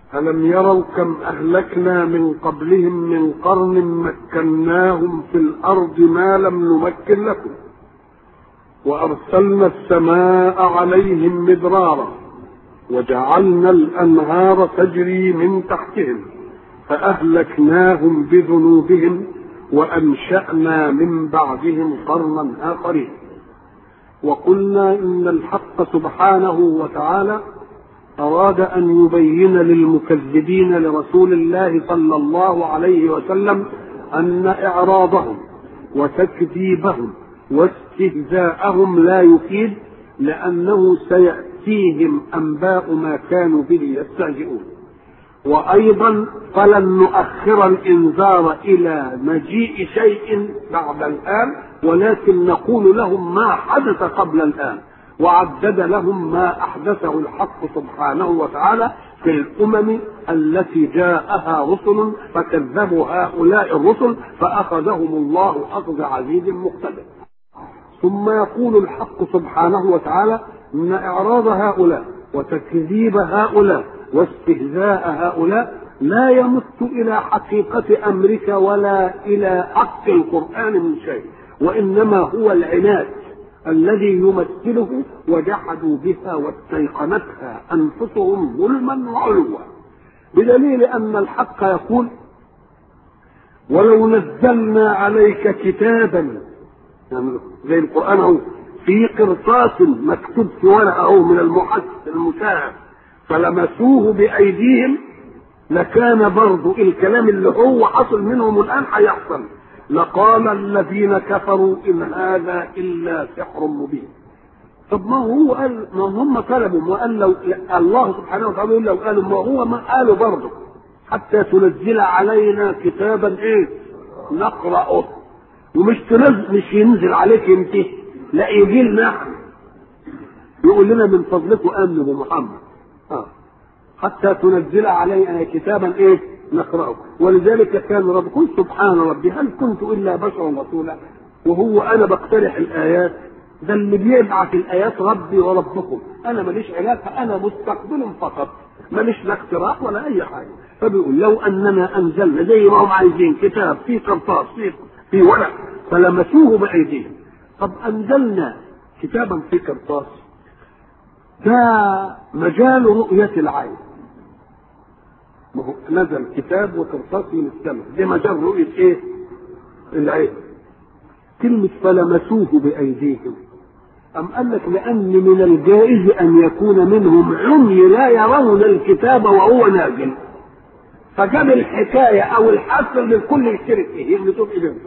ألم يروا كم أهلكنا من قبلهم من قرن مكناهم في الأرض ما لم نمكن لكم وأرسلنا السماء عليهم مدرارا وجعلنا الأنهار تجري من تحتهم فأهلكناهم بذنوبهم وأنشأنا من بعدهم قرنا آخرين وقلنا إن الحق سبحانه وتعالى أراد أن يبين للمكذبين لرسول الله صلى الله عليه وسلم أن إعراضهم وتكذيبهم واستهزاءهم لا يفيد لأنه سيأتيهم أنباء ما كانوا به يستهزئون وأيضا فلن نؤخر الإنذار إلى مجيء شيء بعد الآن ولكن نقول لهم ما حدث قبل الآن وعدد لهم ما احدثه الحق سبحانه وتعالى في الامم التي جاءها رسل فكذبوا هؤلاء الرسل فاخذهم الله اخذ عزيز مقتدر ثم يقول الحق سبحانه وتعالى ان اعراض هؤلاء وتكذيب هؤلاء واستهزاء هؤلاء لا يمت الى حقيقه امرك ولا الى حق القران من شيء وانما هو العناد الذي يمثله وجحدوا بها واستيقنتها انفسهم ظلما وعلوا بدليل ان الحق يقول ولو نزلنا عليك كتابا يعني زي القران اهو في قرطاس مكتوب في ورقه اهو من المحدث المشاهد فلمسوه بايديهم لكان برضو الكلام اللي هو حصل منهم الان هيحصل لقال الذين كفروا ان هذا الا سحر مبين طب ما هو قال ما هم طلبوا وقال لو الله سبحانه وتعالى يقول لو قالوا ما هو ما قالوا برضه حتى تنزل علينا كتابا ايه نقرأه ومش تنزل مش ينزل عليك انت لا يجي لنا يقول لنا من فضلكم امنوا بمحمد اه حتى تنزل علينا كتابا ايه نقرأه ولذلك كان رب قل سبحان ربي هل كنت إلا بشرا رسولا وهو أنا بقترح الآيات ده اللي بيبعث الآيات ربي وربكم أنا ماليش علاقة أنا مستقبل فقط ماليش لا اقتراح ولا أي حاجة فبيقول لو أننا أنزلنا زي ما هم عايزين كتاب في قرطاس في في ورق فلمسوه بأيديهم طب أنزلنا كتابا في قرطاس ده مجال رؤية العين ما هو نزل كتاب وقرطاس من السماء دي مجال رؤية ايه؟ العين كلمة فلمسوه بأيديهم أم قال لك لأن من الجائز أن يكون منهم عمي لا يرون الكتاب وهو نازل فجاب الحكاية أو الحصر للكل يشترك فيه يغلطوا في إيديهم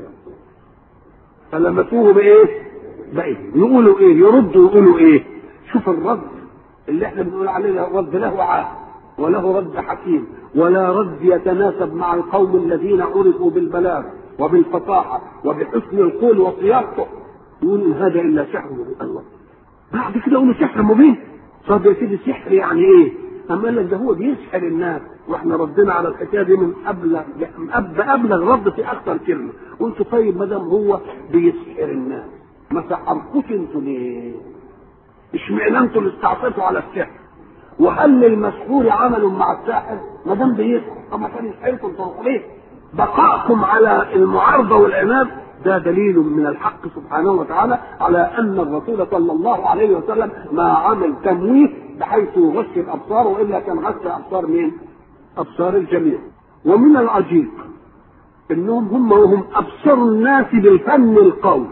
فلمسوه بإيه؟ بأيديهم يقولوا إيه؟ يردوا يقولوا إيه؟ شوف الرد اللي احنا بنقول عليه الرد له عاد وله رد حكيم ولا رد يتناسب مع القوم الذين عرفوا بالبلاغ وبالفصاحة وبحسن القول وصياغته يقول هذا إلا سحر مبين الله بعد كده يقولوا سحر مبين طب يا سيدي السحر يعني إيه؟ أما قال لك ده هو بيسحر الناس واحنا ردنا على الحكايه دي من أبلغ أبلغ رد في أكثر كلمة قلت طيب ما دام هو بيسحر الناس ما سحركوش انتوا ليه؟ اشمعنى انتوا اللي استعطيتوا على السحر؟ وهل للمسحور عمل مع الساحر ما دام بيسحر طب ما كان يسحركم تروحوا ليه؟ بقاءكم على المعارضه والعناد ده دليل من الحق سبحانه وتعالى على ان الرسول صلى الله عليه وسلم ما عمل تمويه بحيث يغش الابصار والا كان غش ابصار مين؟ ابصار الجميع. ومن العجيب انهم هم وهم ابصر الناس بالفن القول.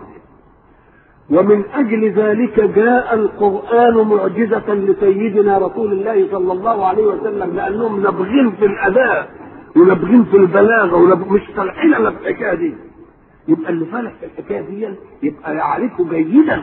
ومن اجل ذلك جاء القران معجزه لسيدنا رسول الله صلى الله عليه وسلم لانهم نابغين في الاداء ونابغين في البلاغه ومش صالحين الا في الحكايه دي. يبقى اللي فالح في الحكايه دي يبقى يعرف جيدا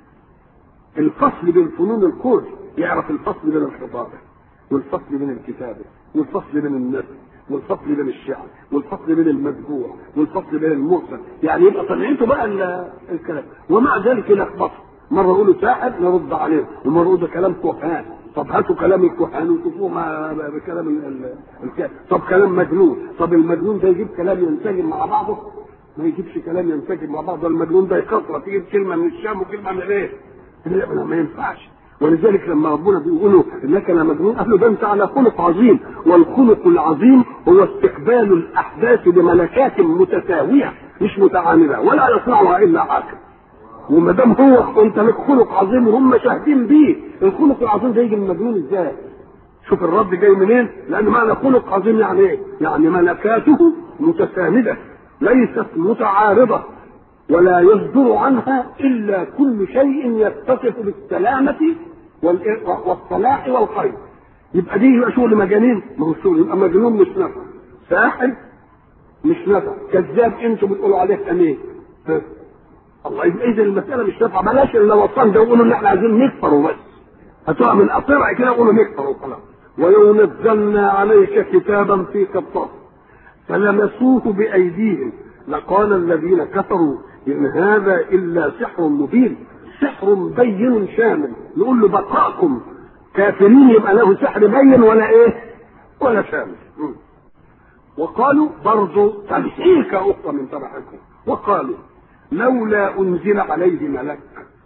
الفصل بين فنون القول يعرف الفصل بين الخطابه والفصل بين الكتابه والفصل بين النثر والفصل بين الشعر والفصل بين المدفوع والفصل بين المرسل يعني يبقى طلعته بقى الكلام ومع ذلك يلخبط مره يقولوا ساحر نرد عليه ومره يقولوا ده كلام كهان طب هاتوا كلام الكهان وشوفوه مع بكلام الكهان طب كلام مجنون طب المجنون ده يجيب كلام ينسجم مع بعضه ما يجيبش كلام ينسجم مع بعضه المجنون ده يكسر تجيب كلمه من الشام وكلمه من ايه؟ ما ينفعش ولذلك لما ربنا بيقولوا انك لمجنون قال له ده انت على خلق عظيم والخلق العظيم هو استقبال الاحداث بملكات متساويه مش متعامله ولا يصنعها الا حاكم وما دام هو انت لك خلق عظيم وهم شاهدين بيه الخلق العظيم ده يجي من المجنون ازاي؟ شوف الرد جاي منين؟ لان معنى خلق عظيم يعني ايه؟ يعني ملكاته متسانده ليست متعارضه ولا يصدر عنها الا كل شيء يتصف بالسلامه والصلاح والخير يبقى دي يبقى شغل مجانين ما هو الشغل يبقى مجنون مش نفع ساحر مش نفع كذاب انتوا بتقولوا عليه امين الله يبقى اذا المساله مش نافعه بلاش الا وطن ده ويقولوا ان احنا عايزين نكفر وبس هتقع من اطرع كده يقولوا نكفر وخلاص ولو نزلنا عليك كتابا في قرطاس فلمسوه بايديهم لقال الذين كفروا ان هذا الا سحر مبين سحر بين شامل نقول له بقاءكم كافرين يبقى له سحر بين ولا ايه ولا شامل وقالوا برضو تمسيكة أخرى من تبعكم وقالوا لولا أنزل عليه ملك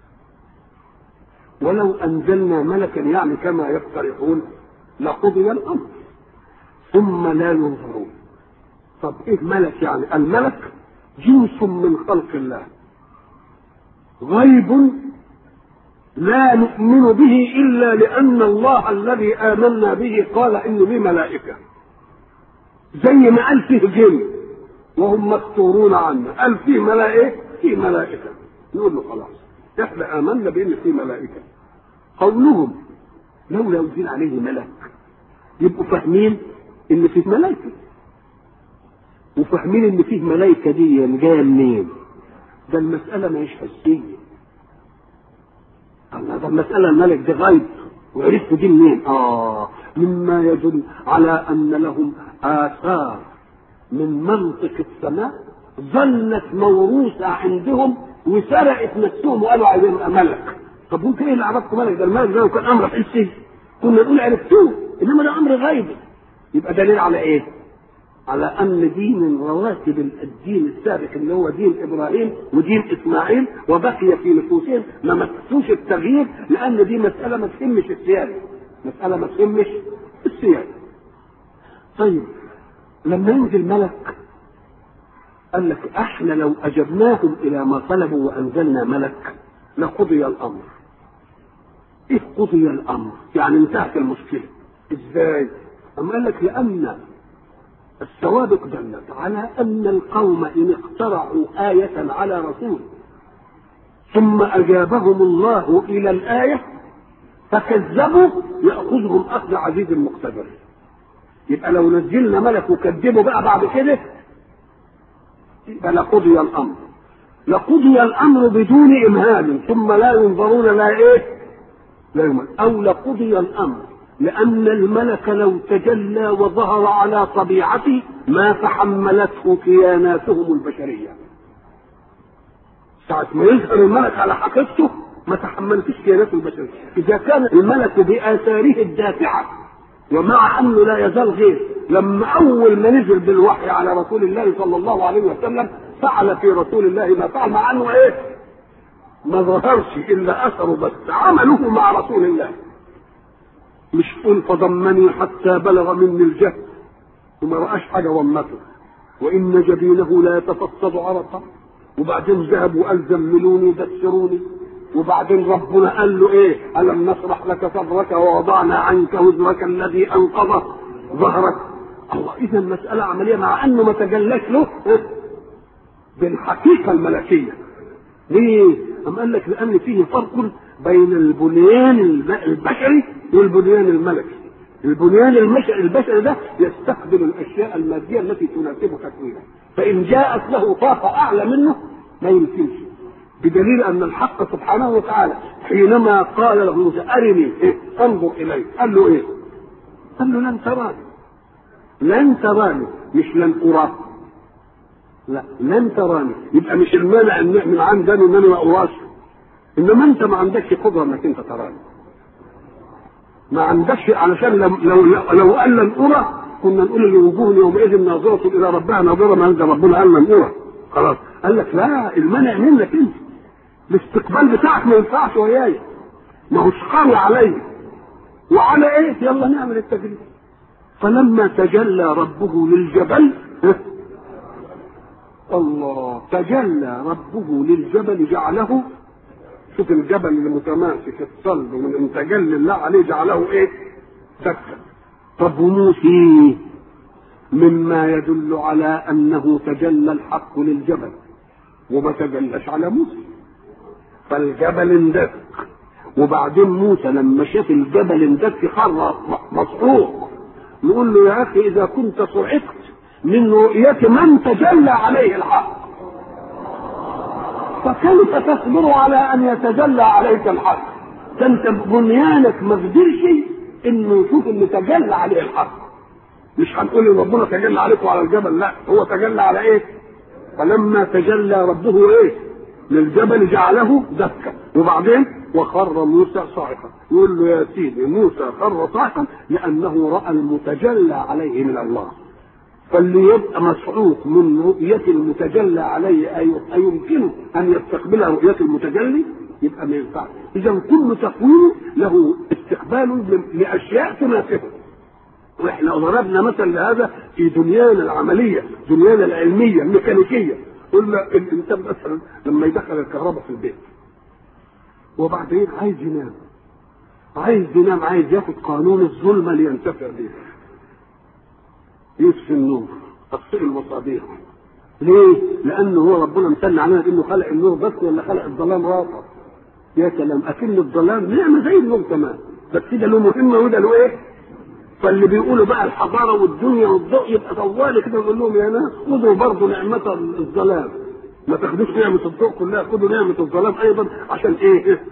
ولو أنزلنا ملكا يعني كما يقترحون لقضي الأمر ثم لا ينظرون طب إيه ملك يعني الملك جنس من خلق الله غيب لا نؤمن به إلا لأن الله الذي آمنا به قال إن لي ملائكة زي ما قال فيه جن وهم مستورون عنه قال فيه ملائكة في ملائكة نقول له خلاص احنا آمنا بإن في ملائكة قولهم لولا أنزل عليه ملك يبقوا فاهمين إن فيه ملائكة وفاهمين إن فيه ملائكة دي جاية منين ده المسألة ما هيش حسية الله ده المسألة الملك ده غيب وعرفت دي منين؟ آه مما يدل على أن لهم آثار من منطق السماء ظلت موروثة عندهم وسرقت نفسهم وقالوا عايزين ملك طب ممكن ايه اللي عرفتوا ملك ده الملك ده لو كان امر حسي كنا نقول عرفتوه انما ده امر غيبي يبقى دليل على ايه؟ على ان دين من رواتب الدين السابق اللي هو دين ابراهيم ودين اسماعيل وبقي في نفوسهم ما مسوش التغيير لان دي مساله ما تهمش السياده مساله ما تهمش السياده طيب لما ينزل ملك قال لك احنا لو اجبناهم الى ما طلبوا وانزلنا ملك لقضي الامر ايه قضي الامر يعني انتهت المشكله ازاي اما قال لك لان السوابق دلت على ان القوم ان اخترعوا آية على رسول ثم اجابهم الله الى الآية فكذبوا يأخذهم اخذ عزيز مقتدر يبقى لو نزلنا ملك وكذبوا بقى بعد كده يبقى لقضي الامر لقضي الامر بدون امهال ثم لا ينظرون لا ايه لا يمهل او لقضي الامر لان الملك لو تجلى وظهر على طبيعته ما تحملته كياناتهم البشريه ساعة ما يظهر الملك على حقيقته ما تحملتش كياناته البشريه اذا كان الملك باثاره الدافعه ومع انه لا يزال غير لما اول ما نزل بالوحي على رسول الله صلى الله عليه وسلم فعل في رسول الله ما فعل مع انه ايه ما ظهرش الا اثره بس عمله مع رسول الله مش قل فضمني حتى بلغ مني الجهد وما رآش حاجة ضمته وإن جبينه لا يتفصد عرقا وبعدين ذهب وقال زملوني دسروني وبعدين ربنا قال له ايه ألم نشرح لك صدرك ووضعنا عنك وزرك الذي أنقض ظهرك الله إذا المسألة عملية مع أنه ما تجلاش له بالحقيقة الملكية ليه؟ أم قال لك لأن فيه فرق بين البنيان البشري والبنيان الملكي البنيان البشري ده يستقبل الاشياء الماديه التي تناسب تكوينه فان جاءت له طاقه اعلى منه ما يمكنش بدليل ان الحق سبحانه وتعالى حينما قال له موسى ارني إيه؟ انظر الي قال له ايه؟ قال له لن تراني لن تراني مش لن اراك لا لن تراني يبقى مش المانع من عندنا ان انا ما اراش انما انت ما عندكش قدره انك انت تراني ما عندكش علشان لو لو لو قال لن ارى كنا نقول لوجوه يومئذ ناظرة إلى ربها ناظرة ما عند ربنا قال لن أرى خلاص قال لك لا المنع منك أنت الاستقبال بتاعك ما ينفعش وياي ما هوش قوي عليه وعلى ايه يلا نعمل التجريب فلما تجلى ربه للجبل الله تجلى ربه للجبل جعله شوف الجبل المتماسك الصلب ومن تجلى الله عليه جعله ايه دكا طب وموسى مما يدل على انه تجلى الحق للجبل وما تجلاش على موسى فالجبل اندك وبعدين موسى لما شاف الجبل اندك خر مصعوق يقول له يا اخي اذا كنت صعقت من رؤية من تجلى عليه الحق فكيف تصبر على ان يتجلى عليك الحق ده انت بنيانك ما قدرش انه يشوف اللي تجلى عليه الحق مش هنقول ان ربنا تجلى عليكم على الجبل لا هو تجلى على ايه فلما تجلى ربه ايه للجبل جعله دكا وبعدين وخر موسى صاعقا يقول له يا سيدي موسى خر صاعقا لانه راى المتجلى عليه من الله فاللي يبقى مسعوق من رؤية المتجلى عليه أيمكنه أن يستقبل رؤية المتجلي يبقى ما ينفعش إذا كل تقويم له استقبال لأشياء تناسبه واحنا ضربنا مثل لهذا في دنيانا العملية دنيانا العلمية الميكانيكية قلنا الإنسان مثلا لما يدخل الكهرباء في البيت وبعدين عايز ينام عايز ينام عايز ياخد قانون الظلمة لينتفع به يطفي النور تطفئ المصابيح ليه؟ لأنه هو ربنا امتن علينا إنه خلق النور بس ولا خلق الظلام رافع يا سلام أكن الظلام نعمة زي النور كمان بس ده له مهمة وده له إيه؟ فاللي بيقولوا بقى الحضارة والدنيا والضوء يبقى طوالي كده يقول لهم يا ناس خذوا برضه نعمة الظلام ما تاخدوش نعمة الضوء كلها خذوا نعمة الظلام أيضا عشان إيه؟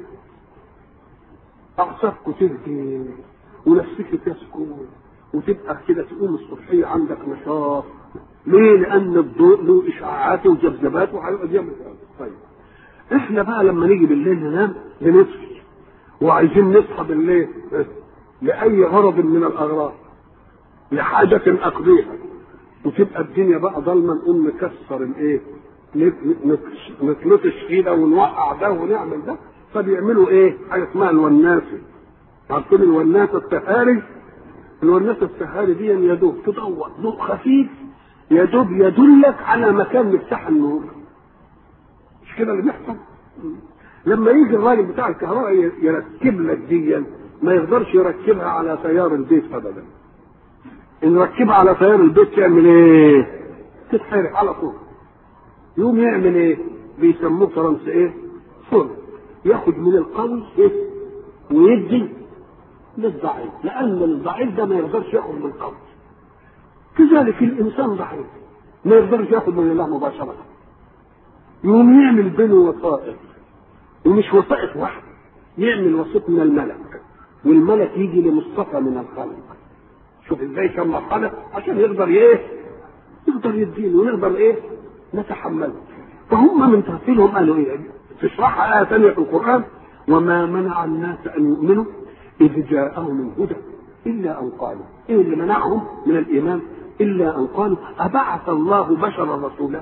أعصابكم تهدي ونفسك تسكن وتبقى كده تقوم الصبحيه عندك نشاط ليه؟ لان الضوء له اشعاعات وجذبات وهيقعد يعمل طيب احنا بقى لما نيجي بالليل ننام بنطفي وعايزين نصحى بالليل لاي غرض من الاغراض لحاجة أقضيها وتبقى الدنيا بقى ضلمة نقوم نكسر الايه؟ نتلطش كده ونوقع ده ونعمل ده فبيعملوا ايه؟ حاجة اسمها الوناسة عارفين الوناسة التهاري الورنسة السهاري دي يا دوب تضوء ضوء خفيف يا دوب يدلك على مكان مفتاح النور مش كده اللي بيحصل لما يجي الراجل بتاع الكهرباء يركب لك دي ما يقدرش يركبها على تيار البيت ابدا ان ركبها على تيار البيت تعمل ايه تتحرق على طول يقوم يعمل ايه بيسموه فرنسا ايه فرن ياخد من القوي ايه ويدي للضعيف لأن الضعيف ده ما يقدرش ياخذ من القوي كذلك الإنسان ضعيف ما يقدرش ياخذ من الله مباشرة يقوم يعمل بينه وسائط ومش وسائط واحد يعمل وسيط من الملك والملك يجي لمصطفى من الخلق شوف ازاي كم مرحلة عشان يقدر ايه يقدر يدينه ويقدر ايه نتحمله فهم من تغفيلهم قالوا ايه تشرحها آية ثانية في القرآن وما منع الناس أن يؤمنوا إذ جاءهم الهدى إلا أن قالوا إيه اللي منعهم من الإيمان إلا أن قالوا أبعث الله بشرا رسولا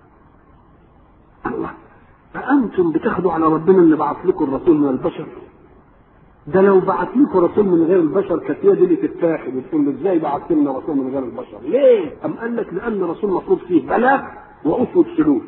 الله فأنتم بتاخدوا على ربنا إن بعث لكم الرسول من البشر ده لو بعث لكم رسول من غير البشر كانت هي دي اللي تتاخد وتقول له ازاي بعثت لنا رسول من غير البشر؟ ليه؟ أم قال لك لأن الرسول مفروض فيه بلاغ وأسوة سلوك.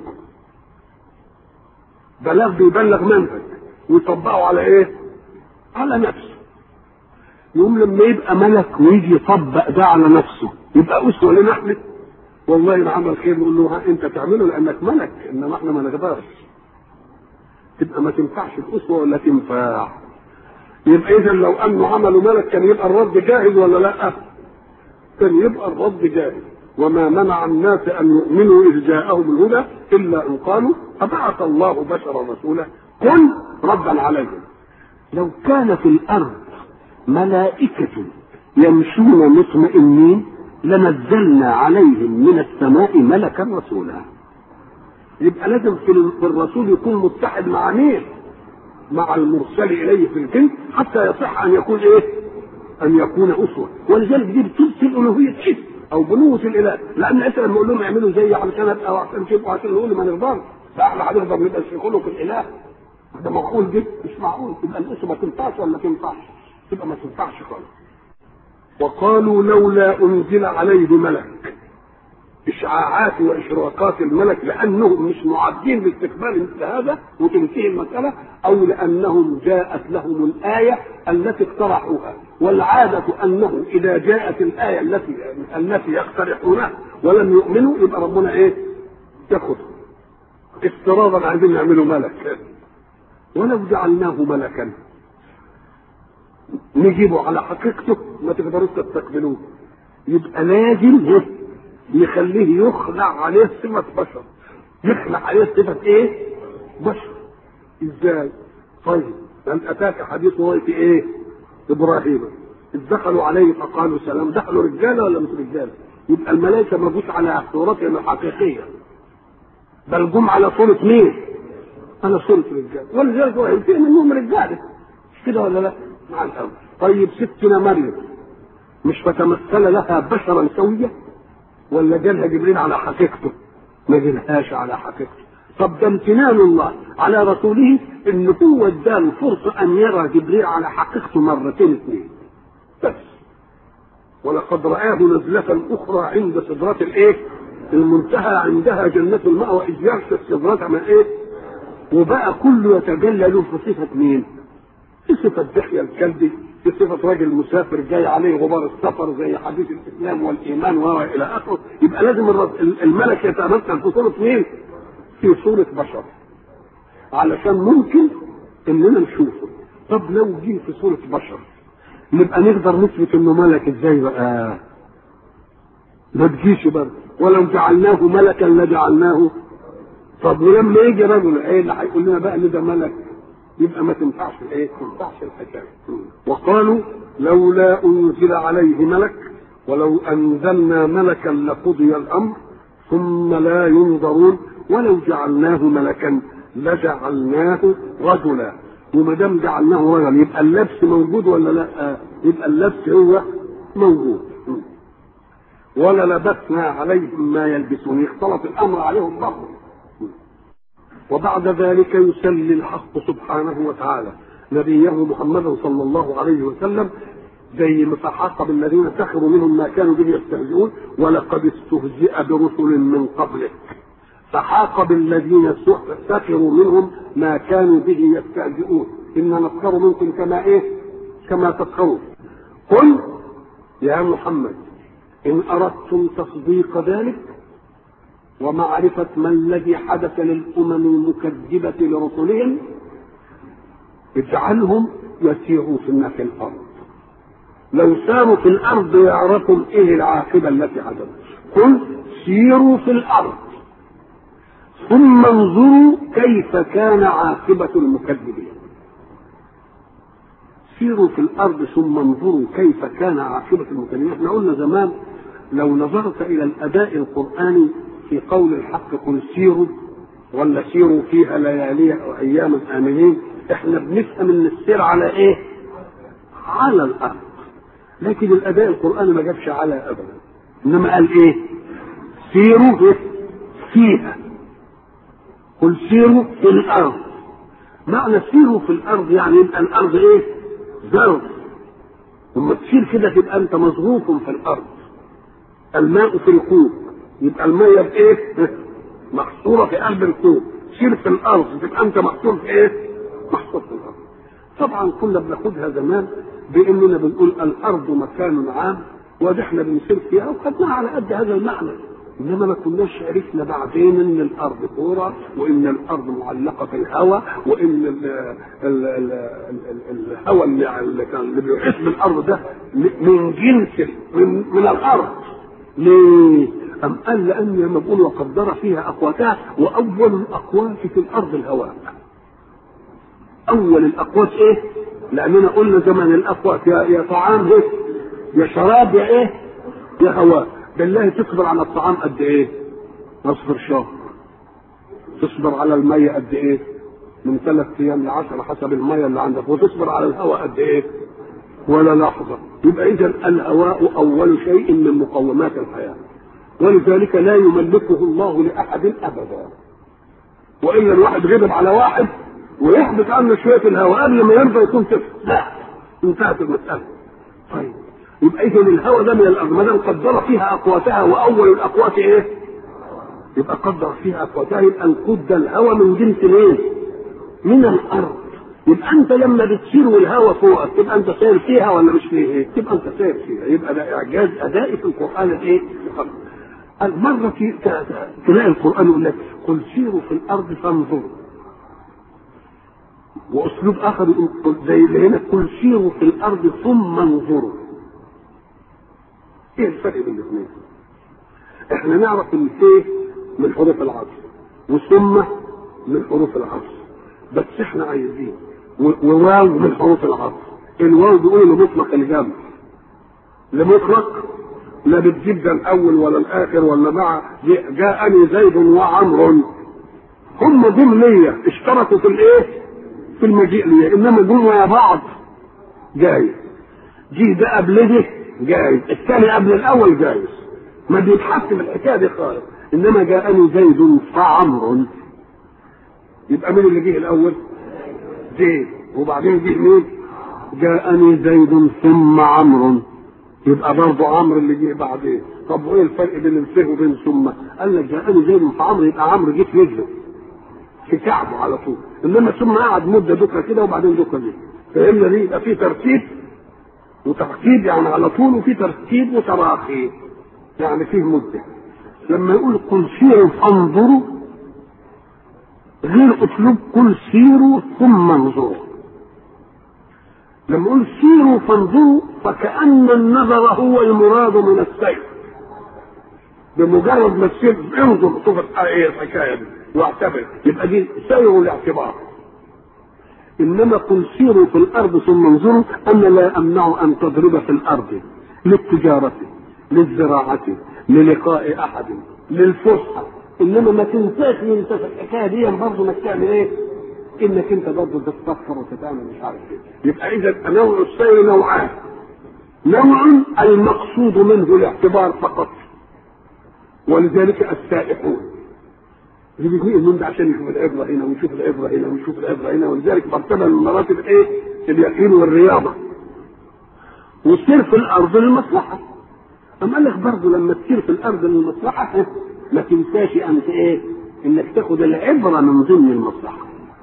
بلاغ بيبلغ منهج ويطبقه على إيه؟ على نفسه. يقوم لما يبقى ملك ويجي يطبق ده على نفسه يبقى اسوه لنا احنا والله ان عمل خير نقول له ها انت تعمله لانك ملك انما احنا ما نقدرش تبقى ما تنفعش الاسوه ولا تنفع يبقى اذا لو انه عملوا ملك كان يبقى الرد جاهز ولا لا؟ كان يبقى الرد جاهز وما منع الناس ان يؤمنوا اذ جاءهم الهدى الا ان قالوا ابعث الله بشرا رسولا قل ردا عليهم لو كان في الارض ملائكة يمشون مطمئنين لنزلنا عليهم من السماء ملكا رسولا يبقى لازم في الرسول يكون متحد مع مين؟ مع المرسل اليه في الجن حتى يصح ان يكون ايه؟ ان يكون اسوه ولذلك دي بتبطل الوهيه اسم او بنوه الاله لان انت لما اقول لهم اعملوا زي علشان ابقى وعشان تبقوا عشان نقول ما نقدرش فاحنا هنقدر نبقى في خلق الاله ده معقول جدا مش معقول تبقى الاسم ما تنفعش ولا تنفعش تبقى ما تنفعش خالص وقالوا لولا انزل عليه ملك اشعاعات واشراقات الملك لانهم مش معدين لاستقبال مثل هذا وتنتهي المساله او لانهم جاءت لهم الايه التي اقترحوها والعاده انه اذا جاءت الايه التي التي يقترحونها ولم يؤمنوا يبقى ربنا ايه؟ ياخذهم افتراضا عايزين يعملوا ملك ولو جعلناه ملكا نجيبه على حقيقته ما تقدروش تستقبلوه يبقى لازم يخليه يخلع عليه صفة بشر يخلع عليه صفة ايه؟ بشر ازاي؟ طيب هل اتاك حديث ضيف ايه؟ ابراهيم اذ دخلوا عليه فقالوا سلام دخلوا رجاله ولا مش رجاله؟ يبقى الملائكه ما جوش على صورتهم الحقيقيه بل جم على صورة مين؟ على صورة رجال ولذلك هو في منهم رجاله مش كده ولا لا؟ مع الأول طيب ستنا مريم مش فتمثل لها بشرا سويا ولا جالها جبريل على حقيقته؟ ما جالهاش على حقيقته طب ده امتنان الله على رسوله ان هو اداله فرصه ان يرى جبريل على حقيقته مرتين اثنين بس ولقد رآه نزلة أخرى عند سدرة الإيه؟ المنتهى عندها جنة المأوى إذ يغشى السدرة من إيه؟ وبقى كله يتجلى له في صفة مين؟ في صفة دحية الكلبي في صفة راجل مسافر جاي عليه غبار السفر زي حديث الإسلام والإيمان وإلى آخره يبقى لازم الملك يتمثل في صورة مين؟ في صورة بشر علشان ممكن إننا نشوفه طب لو جه في صورة بشر نبقى نقدر نثبت إنه ملك إزاي بقى؟ ما تجيش برضه ولو جعلناه ملكا لجعلناه طب ولما يجي رجل ايه اللي هيقول لنا بقى ان ده ملك يبقى ما تنفعش الايه؟ ما تنفعش الحكايه. وقالوا لولا انزل عليه ملك ولو انزلنا ملكا لقضي الامر ثم لا ينظرون ولو جعلناه ملكا لجعلناه رجلا وما دام جعلناه رجلا يبقى اللبس موجود ولا لا؟ يبقى اللبس هو موجود. وللبسنا عليهم ما يلبسون اختلط الامر عليهم برضه وبعد ذلك يسلي الحق سبحانه وتعالى نبيه محمدا صلى الله عليه وسلم زي ما فحق بالذين سخروا منهم ما كانوا به يستهزئون ولقد استهزئ برسل من قبلك فحاق بالذين سخروا منهم ما كانوا به يستهزئون إنا نسخر منكم كما إيه؟ كما تسخرون قل يا محمد إن أردتم تصديق ذلك ومعرفة ما الذي حدث للأمم المكذبة لرسلهم اجعلهم يسيروا في في الأرض لو ساروا في الأرض يعرفوا إيه العاقبة التي حدثت قل سيروا في الأرض ثم انظروا كيف كان عاقبة المكذبين سيروا في الأرض ثم انظروا كيف كان عاقبة المكذبين احنا قلنا زمان لو نظرت إلى الأداء القرآني في قول الحق قل سيروا ولا سيروا فيها ليالي وأياما آمنين احنا بنفهم ان السير على ايه؟ على الأرض لكن الأداء القرآني ما جابش على أبدا إنما قال ايه؟ سيروا فيها قل سيروا في الأرض معنى سيروا في الأرض يعني يبقى الأرض ايه؟ ظرف لما تسير كده تبقى أنت مظروف في الأرض الماء في الكوب يبقى المية بإيه؟ محصورة في قلب الكوب سير في الأرض تبقى أنت محصور في إيه؟ محصور في الأرض طبعا كنا بناخدها زمان بأننا بنقول الأرض مكان عام وده احنا بنسير فيها وخدناها على قد هذا المعنى انما ما كناش عرفنا بعدين ان الارض كوره وان الارض معلقه في الهواء وان ال ال ال ال الهواء اللي كان اللي بيحيط بالارض ده من جنس من, من الارض ليه؟ أم قال لأن لما بقول وقدر فيها أقواتها وأول الأقوات في الأرض الهواء. أول الأقوات إيه؟ لأننا قلنا زمان الأقوات يا يا طعام إيه؟ يا شراب يا إيه؟ يا هواء. بالله تصبر على الطعام قد إيه؟ اصبر شهر. تصبر على المية قد إيه؟ من ثلاث أيام لعشرة حسب المية اللي عندك وتصبر على الهواء قد إيه؟ ولا لحظة يبقى إذا الهواء أول شيء من مقومات الحياة ولذلك لا يملكه الله لأحد أبدا وإلا الواحد غضب على واحد ويحبس عنه شويه الهواء قبل ما يرضى يكون طفل لا انتهت المساله طيب يبقى اذا الهواء ده من الارض ما دام قدر فيها اقواتها واول الاقوات ايه؟ يبقى قدر فيها اقواتها يبقى انقد الهواء من جنس الايه؟ من الارض يبقى انت لما بتسير والهواء فوقك تبقى انت ساير فيها ولا مش فيها ايه؟ تبقى انت ساير فيها يبقى ده اعجاز ادائي في القران الايه؟ المرة تلاقي القرآن يقول لك قل سيروا في الأرض فانظروا وأسلوب آخر يقول زي اللي هنا قل سيروا في الأرض ثم انظروا إيه الفرق بين الاثنين؟ إحنا نعرف الفيه من حروف العطف وثم من حروف العطف بس إحنا عايزين وواو من حروف العطف الواو بيقول لمطلق الجمع لمطلق لا بتجيب ده الاول ولا الاخر ولا مع جاءني زيد وعمر هم دول ليا اشتركوا في الايه؟ في المجيء ليا انما دول ويا بعض جاي جه ده قبل ده جايز الثاني قبل الاول جايز ما بيتحس بالحكايه دي خالص انما جاءني زيد فعمر يبقى مين اللي جه الاول؟ زيد وبعدين جه مين؟ جاءني زيد ثم عمرو يبقى برضه عمرو اللي جه بعدين طب وايه الفرق بين الفه وبين ثم قال لك جاءني زيد فعمرو يبقى عمرو جه في رجله في كعبه على طول انما ثم قعد مده دكه كده وبعدين دكه دي فهمنا دي يبقى في ترتيب وترتيب يعني على طول وفي ترتيب وتراخي يعني فيه مده لما يقول قل سيروا فانظروا غير اسلوب قل سيروا ثم انظروا لما يقول سيروا فانظروا فكأن النظر هو المراد من السير بمجرد ما تسير انظر شوف ايه الحكايه دي واعتبر يبقى دي سير الاعتبار انما قل سيروا في الارض ثم انظروا انا لا امنع ان تضرب في الارض للتجاره للزراعه للقاء احد للفسحه انما ما تنساش انت في الحكايه دي برضه انك تعمل ايه؟ انك انت برضه تتفكر وتتعمل مش عارف ايه يبقى اذا نوع السير نوعان نوع المقصود منه الاعتبار فقط ولذلك السائحون اللي بيقول من ده عشان يشوف العبره هنا ويشوف العبره هنا ويشوف العبره هنا ولذلك مرتبه من مراتب ايه؟ اليقين والرياضه والسير في الارض للمصلحه اما قال لك برضه لما تسير في الارض للمصلحه ما تنساش انت ايه؟ انك تاخد العبره من ضمن المصلحه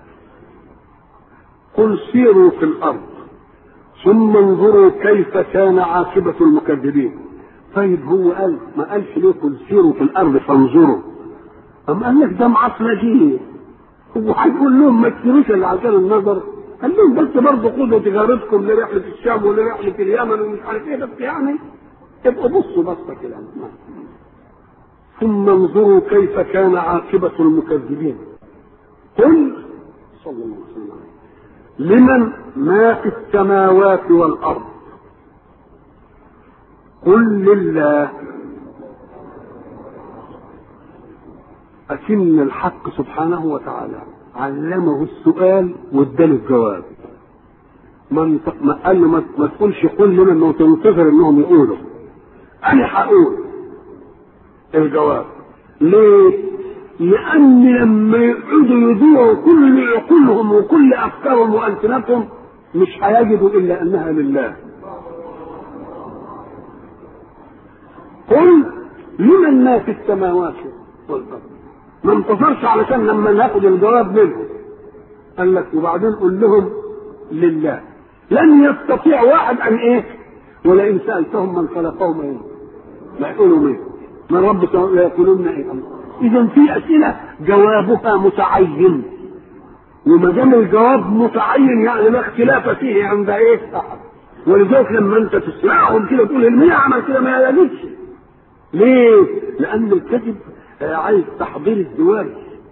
قل سيروا في الارض ثم انظروا كيف كان عاقبة المكذبين طيب هو قال ما قالش ليه قل سيروا في الارض فانظروا أم قال لك ده معصلجين هو هيقول لهم ما تسيروش الا عشان النظر قال لهم بس برضه خدوا تجارتكم لرحلة الشام ولرحلة اليمن ومش عارف ايه بس يعني ابقوا بصوا بصة كده ثم انظروا كيف كان عاقبة المكذبين قل صلى الله عليه وسلم لمن ما في السماوات والارض قل لله أكن الحق سبحانه وتعالى علمه السؤال واداله الجواب من قال له ما تقولش قل لنا انه تنتظر انهم يقولوا انا هقول الجواب ليه؟ لأن لما يقعدوا يضيعوا كل عقولهم وكل أفكارهم وألسنتهم مش هيجدوا إلا أنها لله. قل لمن ما في السماوات والأرض. ما انتظرش علشان لما ناخد الجواب منه. قال لك وبعدين قل لهم لله. لن يستطيع واحد أن إيه؟ ولئن سألتهم من خلقهم إيه؟ لا يقولوا مين؟ من رب يقولون إيه؟ الله. اذا في اسئله جوابها متعين وما دام الجواب متعين يعني لا اختلاف فيه عند ايه احد ولذلك لما انت تسمعهم كده تقول المية عمل كده ما يجوزش ليه؟ لأن الكذب عايز تحضير الزواج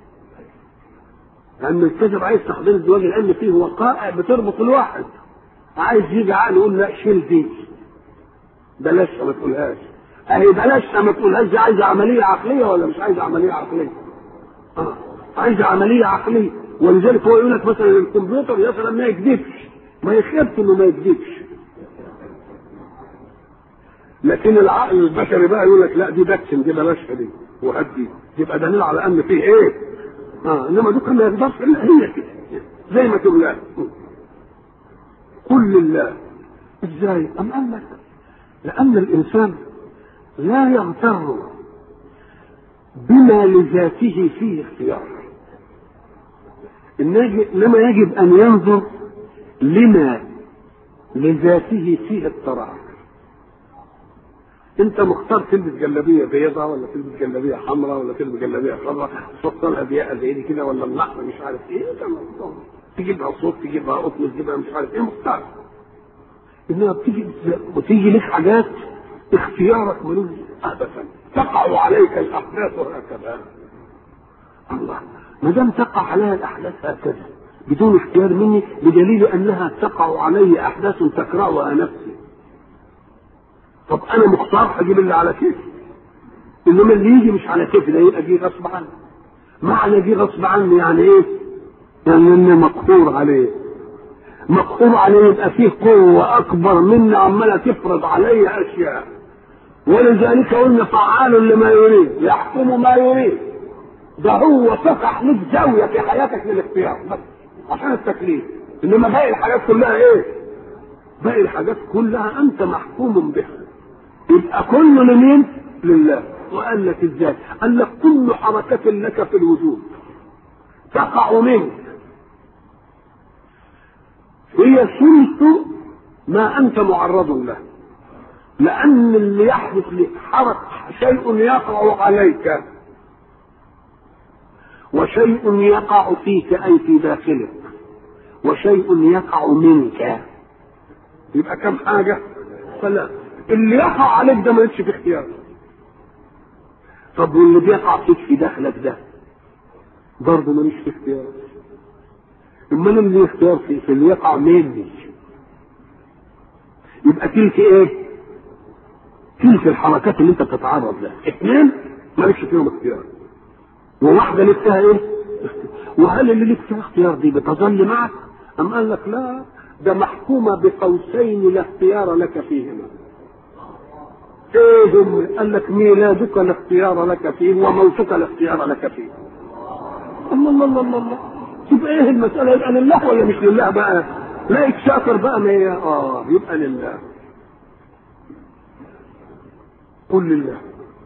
لأن الكذب عايز تحضير الزواج لأن فيه وقائع بتربط الواحد عايز يجي عقل يقول لا شيل دي بلاش ما تقولهاش اهي بلاش ما تقولهاش دي عايزه عمليه عقليه ولا مش عايزه عمليه عقليه؟ اه عايزه عمليه عقليه ولذلك هو يقول لك مثلا الكمبيوتر مثلا ما يكذبش ما يخافش انه ما يكذبش لكن العقل البشري بقى يقول لك لا دي دكشن دي بلاش دي وهدي يبقى دليل على ان فيه ايه؟ اه انما دوك ما يقدرش الا هي كده زي ما تقول لا قل لله ازاي ام قال لك لان الانسان لا يغتر بما لذاته فيه اختيار انما يجب ان ينظر لما لذاته فيه اضطرار انت مختار تلبس جلابيه بيضاء ولا تلبس جلابيه حمراء ولا تلبس جلابيه خضراء تفصلها ضيقه زي دي كده ولا اللحمه مش عارف ايه انت مختار تجيبها صوت تجيبها قطن تجيبها مش عارف ايه مختار انما بتيجي وتيجي لك حاجات اختيارك ملوش ابدا تقع عليك الاحداث هكذا الله ما دام تقع عليها الاحداث هكذا بدون اختيار مني بدليل انها تقع علي احداث تكرهها نفسي طب انا مختار هجيب اللي على كيفي انما اللي يجي مش على كيفي ده يبقى جه غصب عني معنى جه غصب عني يعني ايه؟ يعني اني مقهور عليه مقهور عليه يبقى فيه قوة أكبر مني عمالة تفرض علي أشياء ولذلك قلنا فعال لما يريد يحكم ما يريد ده هو فتح لك زاوية في حياتك للاختيار بس عشان التكليف إنما باقي الحاجات كلها إيه؟ باقي الحاجات كلها أنت محكوم بها يبقى كله لمين؟ لله وقال لك ازاي؟ قال لك كل حركة لك في الوجود تقع منك هي ثلث ما انت معرض له لان اللي يحدث لك حرك شيء يقع عليك وشيء يقع فيك اي في داخلك وشيء يقع منك يبقى كم حاجه ثلاث اللي يقع عليك ده ما في اختيار طب واللي بيقع فيك في داخلك ده برضه ماليش في اختيار امال اللي اختيار في, في اللي يقع مني يبقى تلك ايه تلك الحركات اللي انت بتتعرض لها اثنين مالكش فيهم اختيار وواحده لك فيها ايه وهل اللي لك فيها اختيار دي بتظل معك ام قال لك لا ده محكومه بقوسين لا اختيار لك فيهما ايه هم قال لك ميلادك لا اختيار لك فيه وموتك لا اختيار لك فيه الله الله الله الله, الله. يبقى ايه المسألة يبقى لله ولا مش لله بقى؟ لا شاكر بقى ما هي اه يبقى لله. قل لله.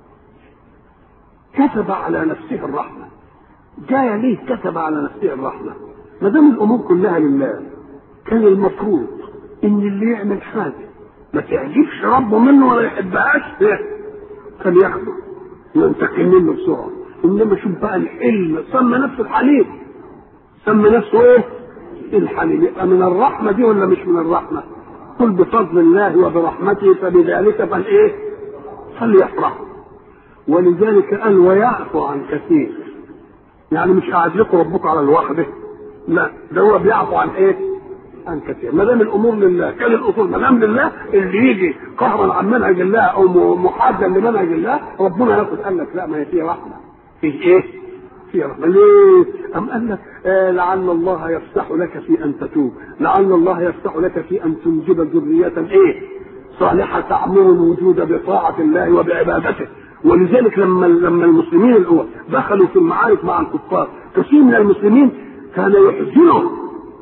كتب على نفسه الرحمة. جاية ليه كتب على نفسه الرحمة؟ ما دام الأمور كلها لله كان المفروض إن اللي يعمل حاجة ما تعجبش ربه منه ولا يحبهاش كان ياخده ينتقم منه بسرعة. إنما شوف بقى الحلم سمى نفسه الحليم سمى نفسه ايه؟ الحليم يبقى من الرحمة دي ولا مش من الرحمة؟ قل بفضل الله وبرحمته فبذلك فالايه؟ فليفرحوا ولذلك قال ويعفو عن كثير يعني مش قاعد لكم ربكم على الوحده لا ده هو بيعفو عن ايه؟ عن كثير ما دام الامور لله كان الاصول ما دام لله اللي يجي قهرا عن منهج الله او محادا لمنهج الله ربنا ياخد قال لك لا ما هي فيها رحمه فيه ايه؟ في رحمة ليه؟ أم قال لك آه لعل الله يفتح لك في أن تتوب لعل الله يفتح لك في أن تنجب ذرية إيه؟ صالحة تعمر الوجود بطاعة الله وبعبادته ولذلك لما لما المسلمين الأول دخلوا في المعارك مع الكفار كثير من المسلمين كان يحزنهم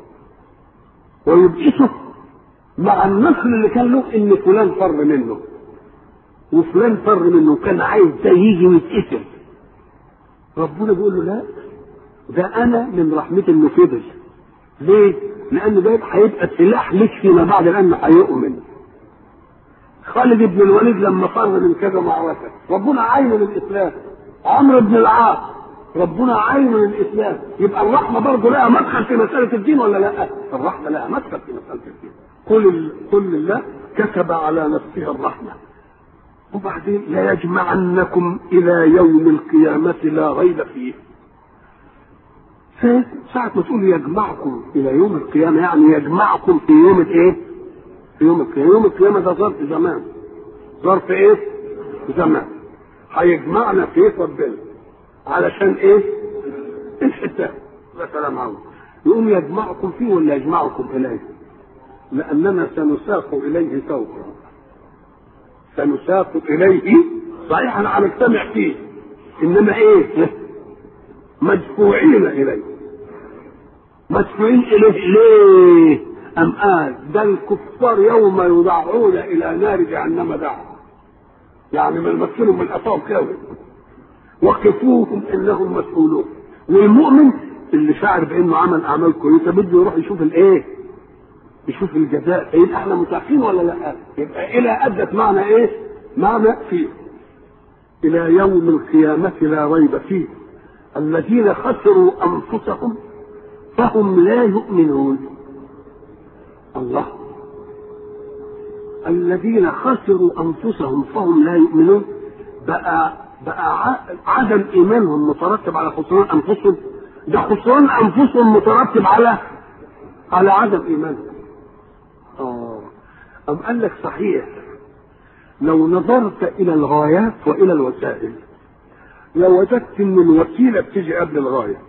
ويبئسه مع النصر اللي كان له ان فلان فر منه وفلان فر منه كان عايز ده يجي ويتقتل ربنا بيقول له لا ده انا من رحمتي انه فضل ليه؟ لان ده هيبقى سلاح لك فيما بعد لانه هيؤمن خالد بن الوليد لما فر من كذا معركه ربنا عين للاسلام عمرو بن العاص ربنا عين للاسلام يبقى الرحمه برضه لها مدخل في مساله الدين ولا لا؟ الرحمه لها مدخل في مساله الدين قل قل الله كتب على نفسه الرحمه وبعدين ليجمعنكم الى يوم القيامة لا ريب فيه ساعة ما تقول يجمعكم إلى يوم القيامة يعني يجمعكم في يوم الإيه؟ في يوم القيامة، يوم القيامة ده ظرف زمان. ظرف إيه؟ زمان. هيجمعنا في ربنا. علشان إيه؟ الحساب. يا سلام عليكم. يقوم يجمعكم فيه ولا يجمعكم إليه؟ لأننا سنساق إليه سوقا. سنساق اليه صحيح انا هنجتمع فيه انما ايه مدفوعين اليه مدفوعين اليه ليه؟ ام قال ده الكفار يوم يدعون الى نار جهنم دعوا يعني من مثلهم من افاهم كده وقفوهم انهم مسؤولون والمؤمن اللي شاعر بانه عمل اعمال كويسه بده يروح يشوف الايه؟ يشوف الجزاء فيبقى احنا متعقين ولا لا؟ يبقى الى ادت معنى ايه؟ معنى فيه الى يوم القيامه لا ريب فيه الذين خسروا انفسهم فهم لا يؤمنون الله الذين خسروا انفسهم فهم لا يؤمنون بقى بقى عدم ايمانهم مترتب على خسران انفسهم ده خسران انفسهم مترتب على على عدم ايمانهم اه أم قال لك صحيح لو نظرت الى الغايات والى الوسائل لوجدت ان الوسيله بتيجي قبل الغايه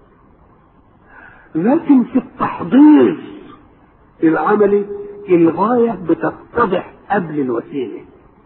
لكن في التحضير العملي الغايه بتتضح قبل الوسيله